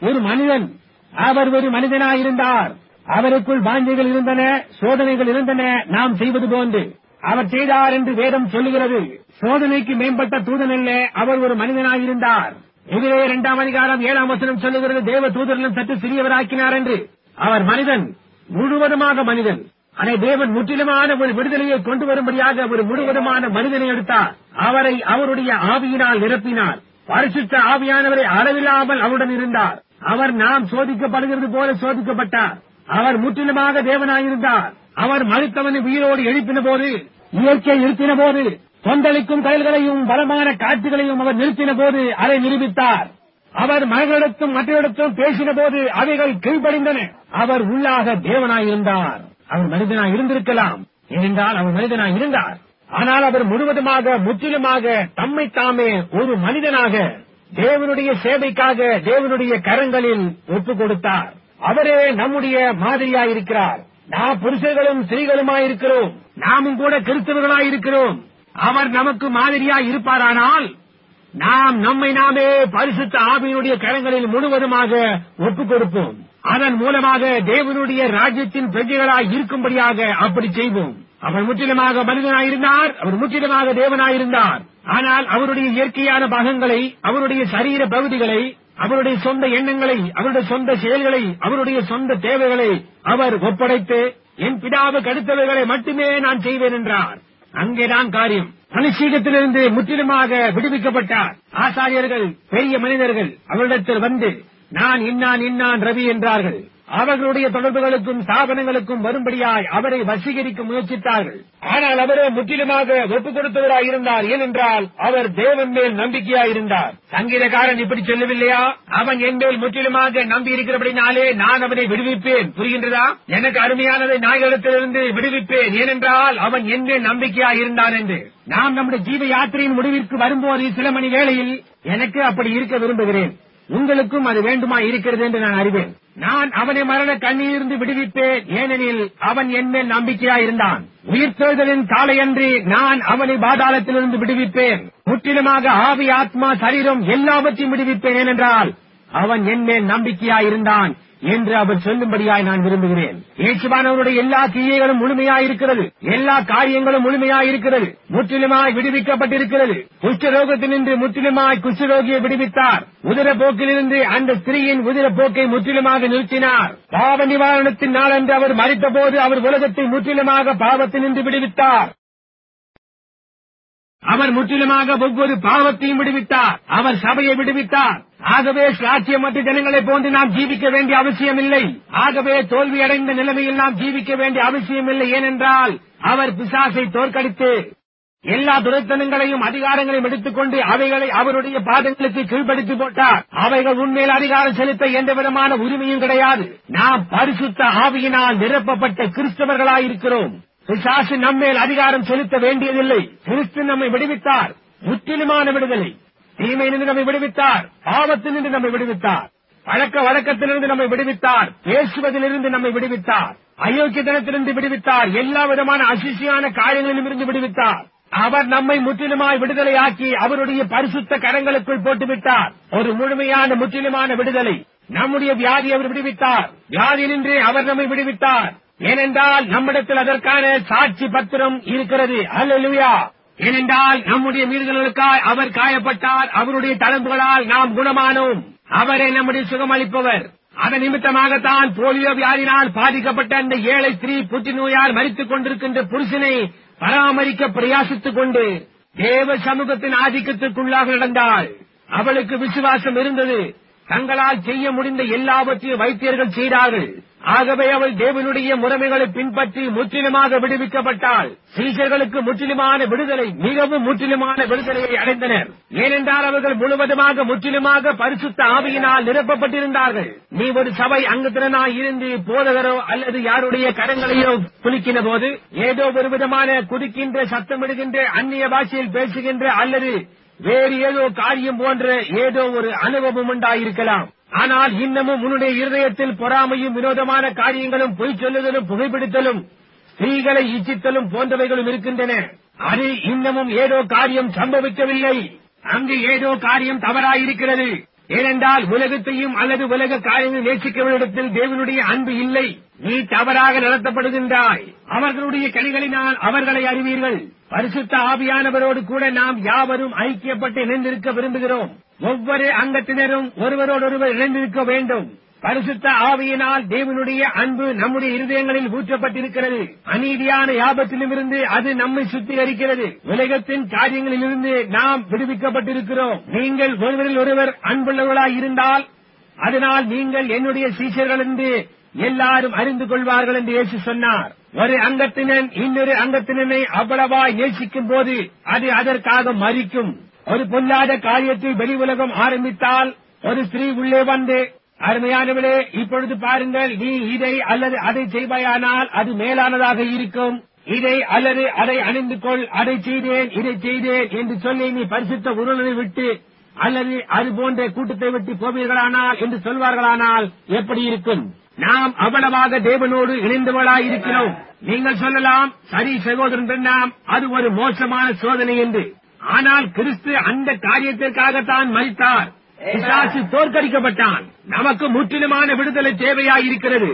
ஒரு மனிதன் அவர் ஒரு மனிதனாயிருந்தார் அவருக்குள் வாஞ்சைகள் இருந்தன சோதனைகள் இருந்தன நாம் செய்வது போன்று அவர் செய்தார் என்று வேதம் சொல்லுகிறது சோதனைக்கு மேம்பட்ட தூதன் அல்ல அவர் ஒரு மனிதனாயிருந்தார் எதிரே இரண்டாம் அதிகாரம் ஏழாம் வசனம் சொல்லுகிறது தேவ தூதர்களும் சற்று சிறியவராக்கினார் என்று அவர் மனிதன் முழுவதுமாக மனிதன் அதை தேவன் முற்றிலுமான ஒரு விடுதலையை கொண்டு வரும்படியாக ஒரு முழுவதுமான மனிதனை எடுத்தார் அவரை அவருடைய ஆவியினால் நிரப்பினார் பரிசுத்த ஆவியானவரை அளவில்லாமல் அவருடன் இருந்தார் அவர் நாம் சோதிக்கப்படுகிறது போல சோதிக்கப்பட்டார் அவர் முற்றிலுமாக தேவனாயிருந்தார் அவர் மறுத்தவனை உயிரோடு எழுப்பின போது இயற்கை நிறுத்தின போது கொந்தளிக்கும் கயல்களையும் பலமான காட்சிகளையும் அவர் நிறுத்தின போது அதை நிரூபித்தார் அவர் மனிதனிடத்தும் மற்றவரிடத்தும் பேசின போது அவைகள் கீழ்ப்படிந்தன அவர் உள்ளாக தேவனாயிருந்தார் அவர் மனிதனாய் இருந்திருக்கலாம் ஏனென்றால் அவர் மனிதனாய் இருந்தார் ஆனால் அவர் முழுவதுமாக முற்றிலுமாக தம்மை தாமே ஒரு மனிதனாக தேவனுடைய சேவைக்காக தேவனுடைய கரங்களில் ஒப்புக் கொடுத்தார் அவரே நம்முடைய மாதிரியாயிருக்கிறார் நாம் புருஷர்களும் ஸ்திரீகளுமாயிருக்கிறோம் நாமும் கூட கிறிஸ்தவர்களாயிருக்கிறோம் அவர் நமக்கு மாதிரியாய் இருப்பாரானால் நாம் நம்மை நாமே பரிசுத்த ஆவியினுடைய கரங்களில் முழுவதுமாக ஒப்புக் கொடுப்போம் அதன் மூலமாக தேவனுடைய ராஜ்யத்தின் பிரஜைகளாய் இருக்கும்படியாக அப்படி செய்வோம் அவர் முற்றிலுமாக மனிதனாயிருந்தார் அவர் முற்றிலுமாக தேவனாயிருந்தார் ஆனால் அவருடைய இயற்கையான பாகங்களை அவருடைய சரீர பகுதிகளை அவருடைய சொந்த எண்ணங்களை அவருடைய சொந்த செயல்களை அவருடைய சொந்த தேவைகளை அவர் ஒப்படைத்து என் பிதாவுக்கு அடுத்தவைகளை மட்டுமே நான் செய்வேன் என்றார் அங்கேதான் காரியம் மனுஷீகத்திலிருந்து முற்றிலுமாக விடுவிக்கப்பட்டார் ஆசாரியர்கள் பெரிய மனிதர்கள் அவரிடத்தில் வந்து நான் இன்னான் இன்னான் ரவி என்றார்கள் அவர்களுடைய தொடர்புகளுக்கும் ஸ்தாபனங்களுக்கும் வரும்படியாய் அவரை வசீகரிக்க முயற்சித்தார்கள் ஆனால் அவரே முற்றிலுமாக ஒப்புக் கொடுத்தவராய் இருந்தார் ஏனென்றால் அவர் தேவன் மேல் நம்பிக்கையாயிருந்தார் சங்கீதக்காரன் இப்படி சொல்லவில்லையா அவன் என் மேல் முற்றிலுமாக நம்பி இருக்கிறபடினாலே நான் அவனை விடுவிப்பேன் புரிகின்றதா எனக்கு அருமையானதை நாய்களிடத்திலிருந்து விடுவிப்பேன் ஏனென்றால் அவன் என் மேல் நம்பிக்கையாய் இருந்தான் என்று நாம் நம்முடைய ஜீவ யாத்திரையின் முடிவிற்கு வரும்போது சில மணி வேளையில் எனக்கு அப்படி இருக்க விரும்புகிறேன் உங்களுக்கும் அது வேண்டுமா இருக்கிறது என்று நான் அறிவேன் நான் அவனை மரண கண்ணிலிருந்து விடுவிப்பேன் ஏனெனில் அவன் என் மேல் நம்பிக்கையாயிருந்தான் உயிர்த்தெழுதலின் காலையன்றி நான் அவனை பாதாளத்திலிருந்து விடுவிப்பேன் முற்றிலுமாக ஆவி ஆத்மா சரீரம் எல்லாவற்றையும் விடுவிப்பேன் ஏனென்றால் அவன் என் மேல் நம்பிக்கையாயிருந்தான் என்று அவர் சொல்லும்படியாய் நான் விரும்புகிறேன் இயேசுவானவருடைய எல்லா கிரியைகளும் முழுமையாயிருக்கிறது எல்லா காரியங்களும் முழுமையாயிருக்கிறது முற்றிலுமாய் விடுவிக்கப்பட்டிருக்கிறது குஷ்டரோகத்தினின்று முற்றிலுமாய் குஷ்டரோகியை விடுவித்தார் உதிர போக்கிலிருந்து அந்த ஸ்திரீயின் உதிர போக்கை முற்றிலுமாக நிறுத்தினார் பாவ நிவாரணத்தின் நாளன்று அவர் மறித்தபோது அவர் உலகத்தை முற்றிலுமாக பாவத்தினின்று விடுவித்தார் அவர் முற்றிலுமாக ஒவ்வொரு பாவத்தையும் விடுவித்தார் அவர் சபையை விடுவித்தார் ஆகவே சாட்சியமற்ற ஜனங்களைப் போன்று நாம் ஜீவிக்க வேண்டிய அவசியமில்லை ஆகவே தோல்வியடைந்த நிலைமையில் நாம் ஜீவிக்க வேண்டிய அவசியமில்லை ஏனென்றால் அவர் பிசாசை தோற்கடித்து எல்லா துரைத்தனங்களையும் அதிகாரங்களையும் எடுத்துக்கொண்டு அவைகளை அவருடைய பாதங்களுக்கு கீழ்ப்படுத்தி போட்டார் அவைகள் உண்மையில் அதிகாரம் செலுத்த எந்த விதமான உரிமையும் கிடையாது நாம் பரிசுத்த ஆவியினால் நிரப்பப்பட்ட கிறிஸ்தவர்களாயிருக்கிறோம் பிசாசு நம்மேல் அதிகாரம் செலுத்த வேண்டியதில்லை கிறிஸ்து நம்மை விடுவித்தார் முற்றிலுமான விடுதலை தீமையிலிருந்து நம்மை விடுவித்தார் பாவத்திலிருந்து நம்மை விடுவித்தார் பழக்க வழக்கத்திலிருந்து நம்மை விடுவித்தார் பேசுவதிலிருந்து நம்மை விடுவித்தார் அயோக்கியத்தனத்திலிருந்து விடுவித்தார் எல்லா விதமான அசிசியான காரியங்களிலும் இருந்து விடுவித்தார் அவர் நம்மை முற்றிலுமாய் விடுதலையாக்கி அவருடைய பரிசுத்த கரங்களுக்குள் போட்டுவிட்டார் ஒரு முழுமையான முற்றிலுமான விடுதலை நம்முடைய வியாதி அவர் விடுவித்தார் வியாதியினின்றே அவர் நம்மை விடுவித்தார் ஏனென்றால் நம்மிடத்தில் அதற்கான சாட்சி பத்திரம் இருக்கிறது அல்லேலூயா ஏனென்றால் நம்முடைய மீறுதல்களுக்காய் அவர் காயப்பட்டார் அவருடைய தளம்புகளால் நாம் குணமானோம் அவரே நம்முடைய சுகமளிப்பவர் அதன் நிமித்தமாகத்தான் போலியோ வியாதினால் பாதிக்கப்பட்ட அந்த ஏழை ஸ்திரீ புற்றுநோயால் மறித்துக் கொண்டிருக்கின்ற புருஷனை பராமரிக்க பிரயாசித்துக் கொண்டு தேவ சமூகத்தின் ஆதிக்கத்திற்குள்ளாக நடந்தாள் அவளுக்கு விசுவாசம் இருந்தது தங்களால் செய்ய முடிந்த எல்லாவற்றையும் வைத்தியர்கள் செய்தார்கள் ஆகவே அவள் தேவனுடைய முறைமைகளை பின்பற்றி முற்றிலுமாக விடுவிக்கப்பட்டாள் சீசர்களுக்கு முற்றிலுமான விடுதலை மிகவும் முற்றிலுமான விடுதலையை அடைந்தனர் ஏனென்றால் அவர்கள் முழுவதுமாக முற்றிலுமாக பரிசுத்த ஆவியினால் நிரப்பப்பட்டிருந்தார்கள் நீ ஒரு சபை அங்கத்தினாய் இருந்து போதகரோ அல்லது யாருடைய கரங்களையோ குலுக்கின போது ஏதோ ஒரு விதமான குதிக்கின்ற சத்தமிடுகின்ற அந்நிய பாஷையில் பேசுகின்ற அல்லது வேறு ஏதோ காரியம் போன்ற ஏதோ ஒரு அனுபவம் உண்டாயிருக்கலாம் ஆனால் இன்னமும் உன்னுடைய இருதயத்தில் பொறாமையும் வினோதமான காரியங்களும் பொய் சொல்லுதலும் புகைப்பிடித்தலும் ஸ்திரீகளை இச்சித்தலும் போன்றவைகளும் இருக்கின்றன அது இன்னமும் ஏதோ காரியம் சம்பவிக்கவில்லை அங்கு ஏதோ காரியம் தவறாயிருக்கிறது ஏனென்றால் உலகத்தையும் அல்லது உலக காரியங்களை நேசிக்கிறவர்களிடத்தில் தேவனுடைய அன்பு இல்லை நீ தவறாக நடத்தப்படுகின்றாய் அவர்களுடைய கனிகளினால் அவர்களை அறிவீர்கள் பரிசுத்த ஆவியானவரோடு கூட நாம் யாவரும் ஐக்கியப்பட்டு இணைந்திருக்க விரும்புகிறோம் ஒவ்வொரு அங்கத்தினரும் ஒருவரோடொருவர் இணைந்திருக்க வேண்டும் பரிசுத்த ஆவியினால் தேவனுடைய அன்பு நம்முடைய இருதயங்களில் ஊற்றப்பட்டிருக்கிறது அநீதியான யாபத்திலுமிருந்து அது நம்மை சுத்திகரிக்கிறது உலகத்தின் காரியங்களிலிருந்து நாம் விடுவிக்கப்பட்டிருக்கிறோம் நீங்கள் ஒருவரில் ஒருவர் அன்புள்ளவர்களாய் இருந்தால் அதனால் நீங்கள் என்னுடைய சீஷர்கள் என்று எல்லாரும் அறிந்து கொள்வார்கள் என்று இயேசு சொன்னார் ஒரு அங்கத்தினன் இன்னொரு அங்கத்தினனை அவ்வளவாய் நேசிக்கும் போது அது அதற்காக மறிக்கும் ஒரு பொல்லாத காரியத்தை வெளி உலகம் ஆரம்பித்தால் ஒரு ஸ்திரீ உள்ளே வந்து அருமையானவளே இப்பொழுது பாருங்கள் நீ இதை அல்லது அதை செய்வாயானால் அது மேலானதாக இருக்கும் இதை அல்லது அதை அணிந்து கொள் அதை செய்தேன் இதை செய்தேன் என்று சொல்லி நீ பரிசுத்த உருளை விட்டு அல்லது அது போன்ற கூட்டத்தை விட்டு போவீர்களானால் என்று சொல்வார்களானால் எப்படி இருக்கும் நாம் அவ்வளவாக தேவனோடு இணைந்தவளாய் இருக்கிறோம் நீங்கள் சொல்லலாம் சரி சகோதரன் பெண்ணாம் அது ஒரு மோசமான சோதனை என்று ஆனால் கிறிஸ்து அந்த காரியத்திற்காகத்தான் மறித்தார் பிசாசு தோற்கடிக்கப்பட்டான் நமக்கு முற்றிலுமான விடுதலை தேவையாயிருக்கிறது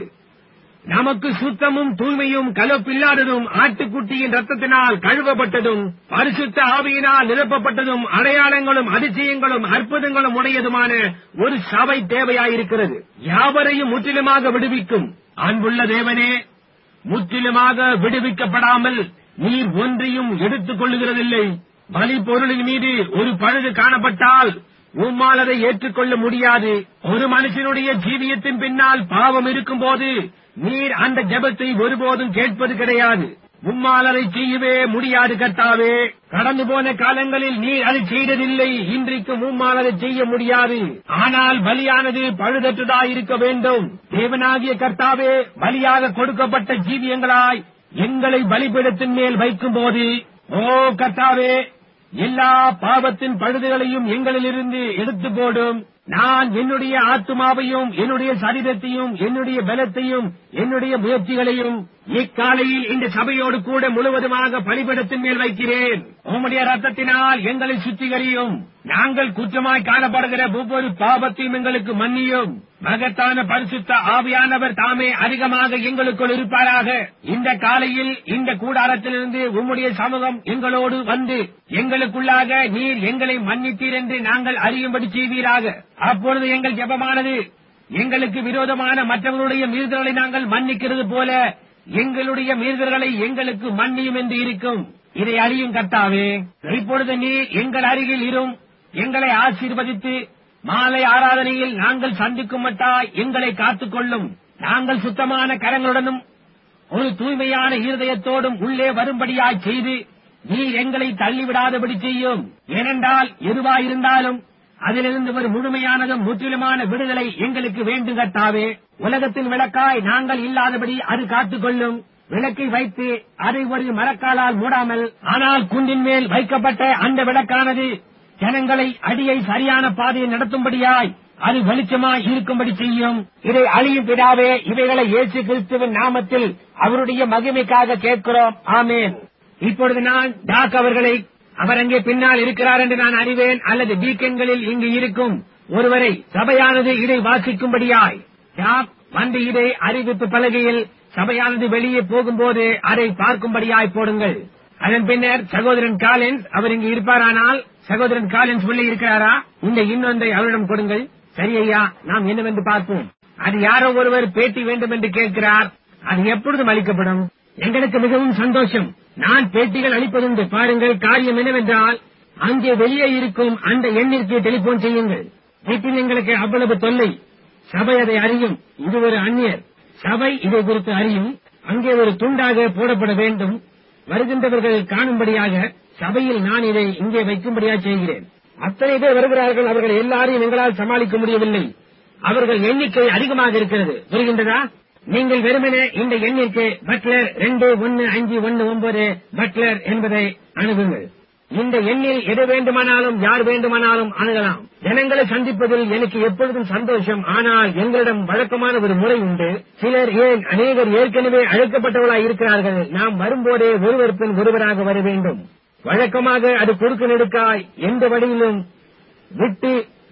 நமக்கு சுத்தமும் தூய்மையும் கலப்பில்லாததும் ஆட்டுக்குட்டியின் ரத்தத்தினால் கழுவப்பட்டதும் பரிசுத்த ஆவியினால் நிரப்பப்பட்டதும் அடையாளங்களும் அதிசயங்களும் அற்புதங்களும் உடையதுமான ஒரு சபை தேவையாயிருக்கிறது யாவரையும் முற்றிலுமாக விடுவிக்கும் அன்புள்ள தேவனே முற்றிலுமாக விடுவிக்கப்படாமல் நீர் ஒன்றையும் எடுத்துக் கொள்ளுகிறதில்லை பலி பொருளின் மீது ஒரு பழுது காணப்பட்டால் உம்மால் அதை ஏற்றுக்கொள்ள முடியாது ஒரு மனுஷனுடைய ஜீவியத்தின் பின்னால் பாவம் இருக்கும்போது நீர் அந்த ஜெபத்தை ஒருபோதும் கேட்பது கிடையாது உம்மால் அதை செய்யவே முடியாது கர்த்தாவே கடந்து போன காலங்களில் நீர் அதை செய்ததில்லை இன்றைக்கு உம்மால் அதை செய்ய முடியாது ஆனால் பலியானது பழுதற்றதாயிருக்க வேண்டும் தேவனாகிய கர்த்தாவே பலியாக கொடுக்கப்பட்ட ஜீவியங்களாய் எங்களை பலிபீடத்தின் மேல் வைக்கும்போது ஓ கர்த்தாவே எல்லா பாவத்தின் பழுதுகளையும் எங்களிலிருந்து எடுத்து போடும் நான் என்னுடைய ஆத்மாவையும் என்னுடைய சரீரத்தையும் என்னுடைய பலத்தையும் என்னுடைய முயற்சிகளையும் இக்காலையில் இந்த சபையோடு கூட முழுவதுமாக பலிபடத்தின் மேல் வைக்கிறேன் உம்முடைய ரத்தத்தினால் எங்களை சுத்திகரியும் நாங்கள் குற்றமாய் காணப்படுகிற ஒவ்வொரு பாவத்தையும் எங்களுக்கு மன்னியும் மகத்தான பரிசுத்த ஆவியானவர் தாமே அதிகமாக எங்களுக்குள் இருப்பாராக இந்த காலையில் இந்த கூடாரத்திலிருந்து உம்முடைய சமூகம் எங்களோடு வந்து எங்களுக்குள்ளாக நீர் எங்களை மன்னித்தீர் என்று நாங்கள் அறியும்படி செய்வீராக அப்பொழுது எங்கள் ஜெபமானது எங்களுக்கு விரோதமான மற்றவர்களுடைய மீறுதல்களை நாங்கள் மன்னிக்கிறது போல எங்களுடைய மீறுதல்களை எங்களுக்கு மன்னியும் என்று இருக்கும் இதை அறியும் கர்த்தாவே இப்பொழுது நீர் எங்கள் அருகில் இரும் எங்களை ஆசீர்வதித்து மாலை ஆராதனையில் நாங்கள் சந்திக்கும் மட்டாய் எங்களை காத்துக்கொள்ளும் நாங்கள் சுத்தமான கரங்களுடனும் ஒரு தூய்மையான இருதயத்தோடும் உள்ளே வரும்படியாய் செய்து நீர் எங்களை தள்ளிவிடாதபடி செய்யும் ஏனென்றால் எதுவாயிருந்தாலும் அதிலிருந்து ஒரு முழுமையானதும் முற்றிலுமான விடுதலை எங்களுக்கு வேண்டும் கர்த்தாவே உலகத்தின் விளக்காய் நாங்கள் இல்லாதபடி அது காத்துக்கொள்ளும் விளக்கை வைத்து அதை ஒரு மரக்காலால் மூடாமல் ஆனால் குன்றின் மேல் வைக்கப்பட்ட அந்த விளக்கானது ஜனங்களை அடியை சரியான பாதையில் நடத்தும்படியாய் அது வெளிச்சமாய் இருக்கும்படி செய்யும் இதை அழியும் பிதாவே இவைகளை இயேசு கிறிஸ்துவின் நாமத்தில் அவருடைய மகிமைக்காக கேட்கிறோம் ஆமேன் இப்பொழுது நான் டாக் அவர்களை அவர் அங்கே பின்னால் இருக்கிறார் என்று நான் அறிவேன் அல்லது டீக்கன்களில் இங்கு இருக்கும் ஒருவரை சபையானது இதை வாசிக்கும்படியாய் டாக் வந்து இதை அறிவிப்பு பலகையில் சபையானது வெளியே போகும்போது அதை பார்க்கும்படியாய் போடுங்கள் அதன் பின்னர் சகோதரன் காலின்ஸ் அவர் இங்கு இருப்பாரானால் சகோதரன் காலின்ஸ் உள்ளே இருக்கிறாரா இந்த இன்னொன்றை அவரிடம் கொடுங்கள் சரி ஐயா நாம் என்னவென்று பார்ப்போம் அது யாரோ ஒருவர் பேட்டி வேண்டும் என்று கேட்கிறார் அது எப்பொழுதும் அளிக்கப்படும் எங்களுக்கு மிகவும் சந்தோஷம் நான் பேட்டிகள் அளிப்பதுண்டு பாருங்கள் காரியம் என்னவென்றால் அங்கே வெளியே இருக்கும் அந்த எண்ணிற்கு டெலிபோன் செய்யுங்கள் வீட்டில் எங்களுக்கு அவ்வளவு தொல்லை சபை அதை அறியும் இது ஒரு அந்நியர் சபை இதை குறித்து அறியும் அங்கே ஒரு துண்டாக போடப்பட வேண்டும் வருகின்றவர்கள் காணும்படியாக சபையில் நான் இதை இங்கே வைக்கும்படியாக செய்கிறேன் அத்தனை பேர் வருகிறார்கள் அவர்கள் எல்லாரையும் எங்களால் சமாளிக்க முடியவில்லை அவர்கள் எண்ணிக்கை அதிகமாக இருக்கிறது புரிகின்றதா நீங்கள் வெறுமனே இந்த எண்ணிற்கு பட்லர் ரெண்டு ஒன்னு அஞ்சு ஒன்னு ஒன்பது பட்லர் என்பதை அணுகுங்கள் இந்த எண்ணில் எது வேண்டுமானாலும் யார் வேண்டுமானாலும் அணுகலாம் ஜனங்களை சந்திப்பதில் எனக்கு எப்பொழுதும் சந்தோஷம் ஆனால் எங்களிடம் வழக்கமான ஒரு முறை உண்டு சிலர் ஏன் அநேகர் ஏற்கனவே அழைக்கப்பட்டவர்களாய் இருக்கிறார்கள் நாம் வரும்போதே ஒருவர் பின் ஒருவராக வர வேண்டும் வழக்கமாக அது குறுக்கு நெடுக்காய் எந்த வழியிலும் விட்டு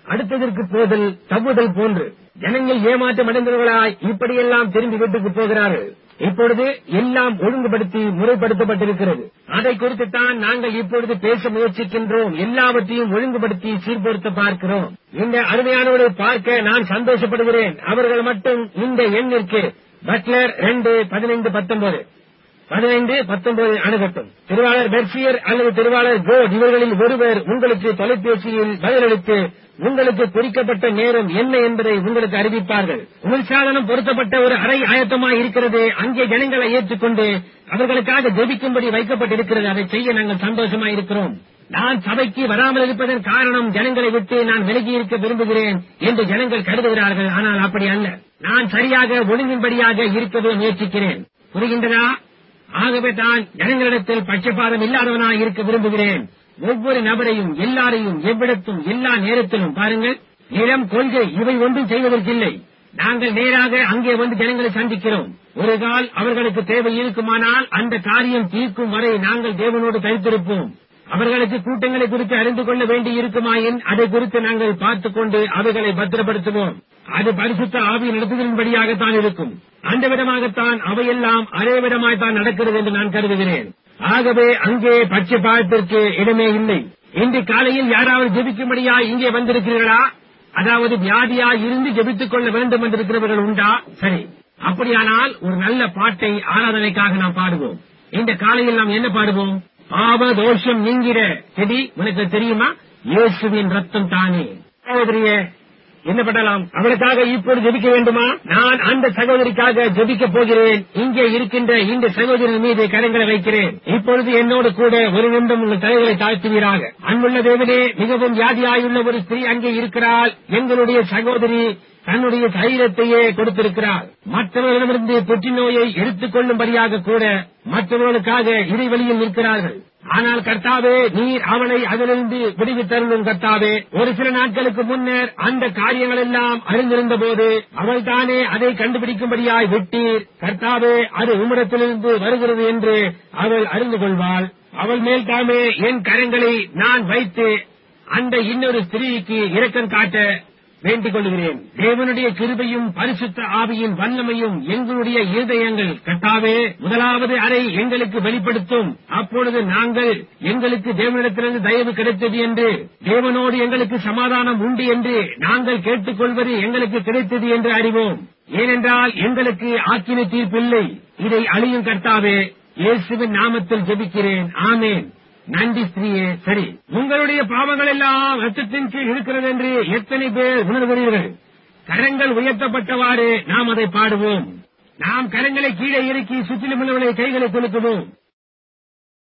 அடுத்ததற்கு போதல் தவ்வுதல் போன்று ஜனங்கள் ஏமாற்றம் அடைந்தவர்களாய் இப்படியெல்லாம் திரும்பி வீட்டுக்கு போகிறார்கள் இப்பொழுது எல்லாம் ஒழுங்குபடுத்தி முறைப்படுத்தப்பட்டிருக்கிறது அதை குறித்து தான் நாங்கள் இப்பொழுது பேச முயற்சிக்கின்றோம் எல்லாவற்றையும் ஒழுங்குபடுத்தி சீர்படுத்த பார்க்கிறோம் இந்த அருமையானவரை பார்க்க நான் சந்தோஷப்படுகிறேன் அவர்கள் மட்டும் இந்த எண்ணிற்கு பட்லர் ரெண்டு பதினைந்து பத்தொன்பது பதினைந்து பத்தொன்பது அணுகட்டும் திருவாளர் பெர்சியர் அல்லது திருவாளர் கோட் இவர்களில் ஒருவர் உங்களுக்கு தொலைபேசியில் பதிலளித்து உங்களுக்கு குறிக்கப்பட்ட நேரம் என்ன என்பதை உங்களுக்கு அறிவிப்பார்கள் குளிர்சாதனம் பொருத்தப்பட்ட ஒரு அறை ஆயத்தமாய் இருக்கிறது அங்கே ஜனங்களை ஏற்றுக்கொண்டு அவர்களுக்காக ஜெபிக்கும்படி வைக்கப்பட்டிருக்கிறது அதை செய்ய நாங்கள் சந்தோஷமாய் இருக்கிறோம் நான் சபைக்கு வராமல் இருப்பதன் காரணம் ஜனங்களை விட்டு நான் விலகி இருக்க விரும்புகிறேன் என்று ஜனங்கள் கருதுகிறார்கள் ஆனால் அப்படி அல்ல நான் சரியாக ஒழுங்கின்படியாக இருக்கவே முயற்சிக்கிறேன் புரிகின்றதா ஆகவே தான் ஜனங்களிடத்தில் பட்சபாதம் இல்லாதவனாய் இருக்க விரும்புகிறேன் ஒவ்வொரு நபரையும் எல்லாரையும் எவ்விடத்தும் எல்லா நேரத்திலும் பாருங்கள் நிலம் கொள்கை இவை ஒன்றும் செய்வதற்கில்லை நாங்கள் நேராக அங்கே வந்து ஜனங்களை சந்திக்கிறோம் ஒரு கால் அவர்களுக்கு தேவை இருக்குமானால் அந்த காரியம் தீர்க்கும் வரை நாங்கள் தேவனோடு கழித்திருப்போம் அவர்களுக்கு கூட்டங்களை குறித்து அறிந்து கொள்ள வேண்டி இருக்குமாயின் அதை குறித்து நாங்கள் பார்த்துக் கொண்டு அவைகளை பத்திரப்படுத்துவோம் அது பரிசுத்த ஆவி நடத்துதலின்படியாகத்தான் இருக்கும் அந்த விதமாகத்தான் அவையெல்லாம் அதே விதமாய்த்தான் நடக்கிறது என்று நான் கருதுகிறேன் ஆகவே அங்கே பட்சபாதத்திற்கு இடமே இல்லை இன்று காலையில் யாராவது ஜெபிக்கும்படியா இங்கே வந்திருக்கிறீர்களா அதாவது வியாதியா இருந்து ஜெபித்துக் கொள்ள வேண்டும் என்றிருக்கிறவர்கள் உண்டா சரி அப்படியானால் ஒரு நல்ல பாட்டை ஆராதனைக்காக நாம் பாடுவோம் இந்த காலையில் நாம் என்ன பாடுவோம் பாவ தோஷம் நீங்கிற செடி உனக்கு தெரியுமா இயேசுவின் ரத்தம் தானே சகோதரியே என்ன பண்ணலாம் அவளுக்காக இப்போது ஜெபிக்க வேண்டுமா நான் அந்த சகோதரிக்காக ஜெபிக்கப் போகிறேன் இங்கே இருக்கின்ற இந்த சகோதரின் மீது கரங்களை வைக்கிறேன் இப்பொழுது என்னோடு கூட ஒரு நிமிடம் உங்கள் தலைகளை தாழ்த்துவீராக அன்புள்ள தேவனே மிகவும் வியாதியாயுள்ள ஒரு ஸ்திரீ அங்கே இருக்கிறாள் எங்களுடைய சகோதரி தன்னுடைய சரீரத்தையே கொடுத்திருக்கிறார் மற்றவர்களிடமிருந்து புற்றுநோயை எடுத்துக் கொள்ளும்படியாக கூட மற்றவர்களுக்காக இடைவெளியில் நிற்கிறார்கள் ஆனால் கர்த்தாவே நீர் அவளை அதிலிருந்து விடுவித்தருளும் கர்த்தாவே ஒரு சில நாட்களுக்கு முன்னர் அந்த காரியங்கள் எல்லாம் அறிந்திருந்த போது அவள் தானே அதை கண்டுபிடிக்கும்படியாய் விட்டீர் கர்த்தாவே அது உம்மிடத்திலிருந்து வருகிறது என்று அவள் அறிந்து கொள்வாள் அவள் மேல் தாமே என் கரங்களை நான் வைத்து அந்த இன்னொரு ஸ்திரீக்கு இரக்கம் காட்ட வேண்டிக் கொள்கிறேன் தேவனுடைய கிருபையும் பரிசுத்த ஆவியின் வல்லமையும் எங்களுடைய இருதயங்கள் கட்டாவே முதலாவது அறை எங்களுக்கு வெளிப்படுத்தும் அப்பொழுது நாங்கள் எங்களுக்கு தேவனிடத்திலிருந்து தயவு கிடைத்தது என்று தேவனோடு எங்களுக்கு சமாதானம் உண்டு என்று நாங்கள் கேட்டுக்கொள்வது எங்களுக்கு கிடைத்தது என்று அறிவோம் ஏனென்றால் எங்களுக்கு ஆக்கின தீர்ப்பில்லை இதை அழியும் கர்த்தாவே இயேசுவின் நாமத்தில் ஜெபிக்கிறேன் ஆமேன் நன்றி ஸ்திரீயே சரி உங்களுடைய பாவங்கள் எல்லாம் ரத்தத்தின் கீழ் இருக்கிறது என்று எத்தனை பேர் உணர்கிறீர்கள் கரங்கள் உயர்த்தப்பட்டவாறு நாம் அதை பாடுவோம் நாம் கரங்களை கீழே இறக்கி சுற்றிலும் உள்ளவர்களை கைகளை குலுக்குவோம்